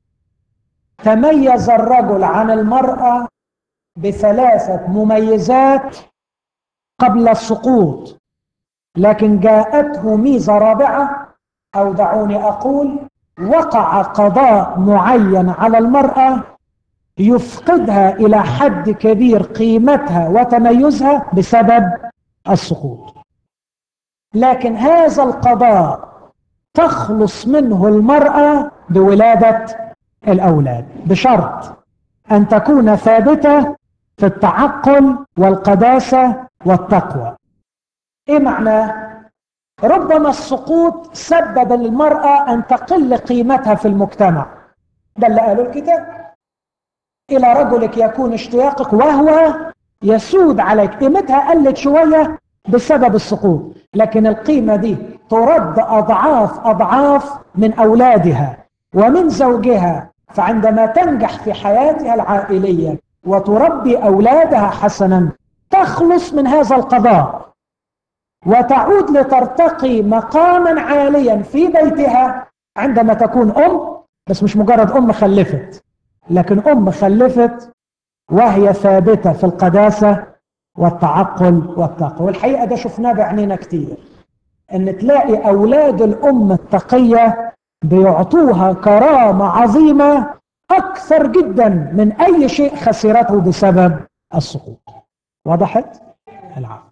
تميز الرجل عن المرأة بثلاثة مميزات قبل السقوط لكن جاءته ميزة رابعة أو دعوني أقول وقع قضاء معين على المرأة يفقدها إلى حد كبير قيمتها وتميزها بسبب السقوط لكن هذا القضاء تخلص منه المرأة بولادة الأولاد بشرط أن تكون ثابتة في التعقل والقداسة والتقوى إيه معناه؟ ربما السقوط سبب للمرأة أن تقل قيمتها في المجتمع ده اللي قاله الكتاب إلى رجلك يكون اشتياقك وهو يسود عليك قيمتها قلت شوية بسبب السقوط لكن القيمة دي ترد أضعاف أضعاف من أولادها ومن زوجها فعندما تنجح في حياتها العائلية وتربي أولادها حسنا تخلص من هذا القضاء وتعود لترتقي مقاما عاليا في بيتها عندما تكون أم بس مش مجرد أم خلفت لكن أم خلفت وهي ثابتة في القداسة والتعقل والتقوى والحقيقة ده شفناه بعينينا كتير ان تلاقي أولاد الأم التقية بيعطوها كرامة عظيمة أكثر جدا من أي شيء خسرته بسبب السقوط وضحت؟ العفو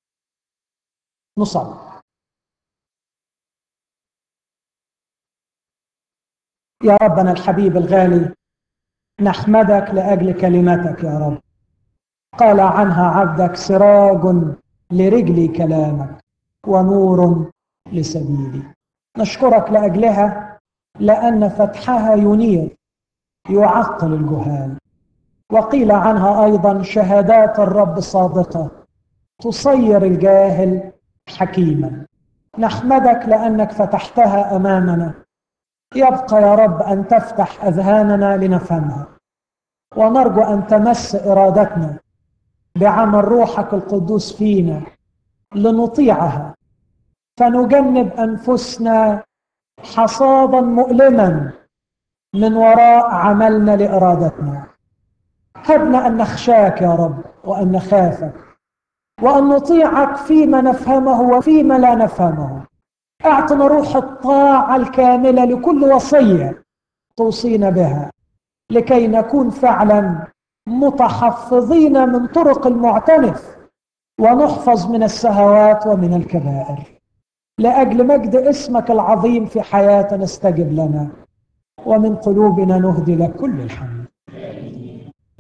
نصلي يا ربنا الحبيب الغالي نحمدك لأجل كلمتك يا رب قال عنها عبدك سراج لرجلي كلامك ونور لسبيلي نشكرك لأجلها لأن فتحها ينير يعقل الجهال وقيل عنها أيضا شهادات الرب صادقة تصير الجاهل حكيما نحمدك لأنك فتحتها أمامنا يبقى يا رب أن تفتح أذهاننا لنفهمها ونرجو أن تمس إرادتنا بعمل روحك القدوس فينا لنطيعها فنجنب أنفسنا حصادا مؤلما من وراء عملنا لإرادتنا هبنا أن نخشاك يا رب وأن نخافك وأن نطيعك فيما نفهمه وفيما لا نفهمه اعطنا روح الطاعة الكاملة لكل وصية توصينا بها لكي نكون فعلا متحفظين من طرق المعتنف ونحفظ من السهوات ومن الكبائر لأجل مجد اسمك العظيم في حياتنا استجب لنا ومن قلوبنا نهدي لك كل الحمد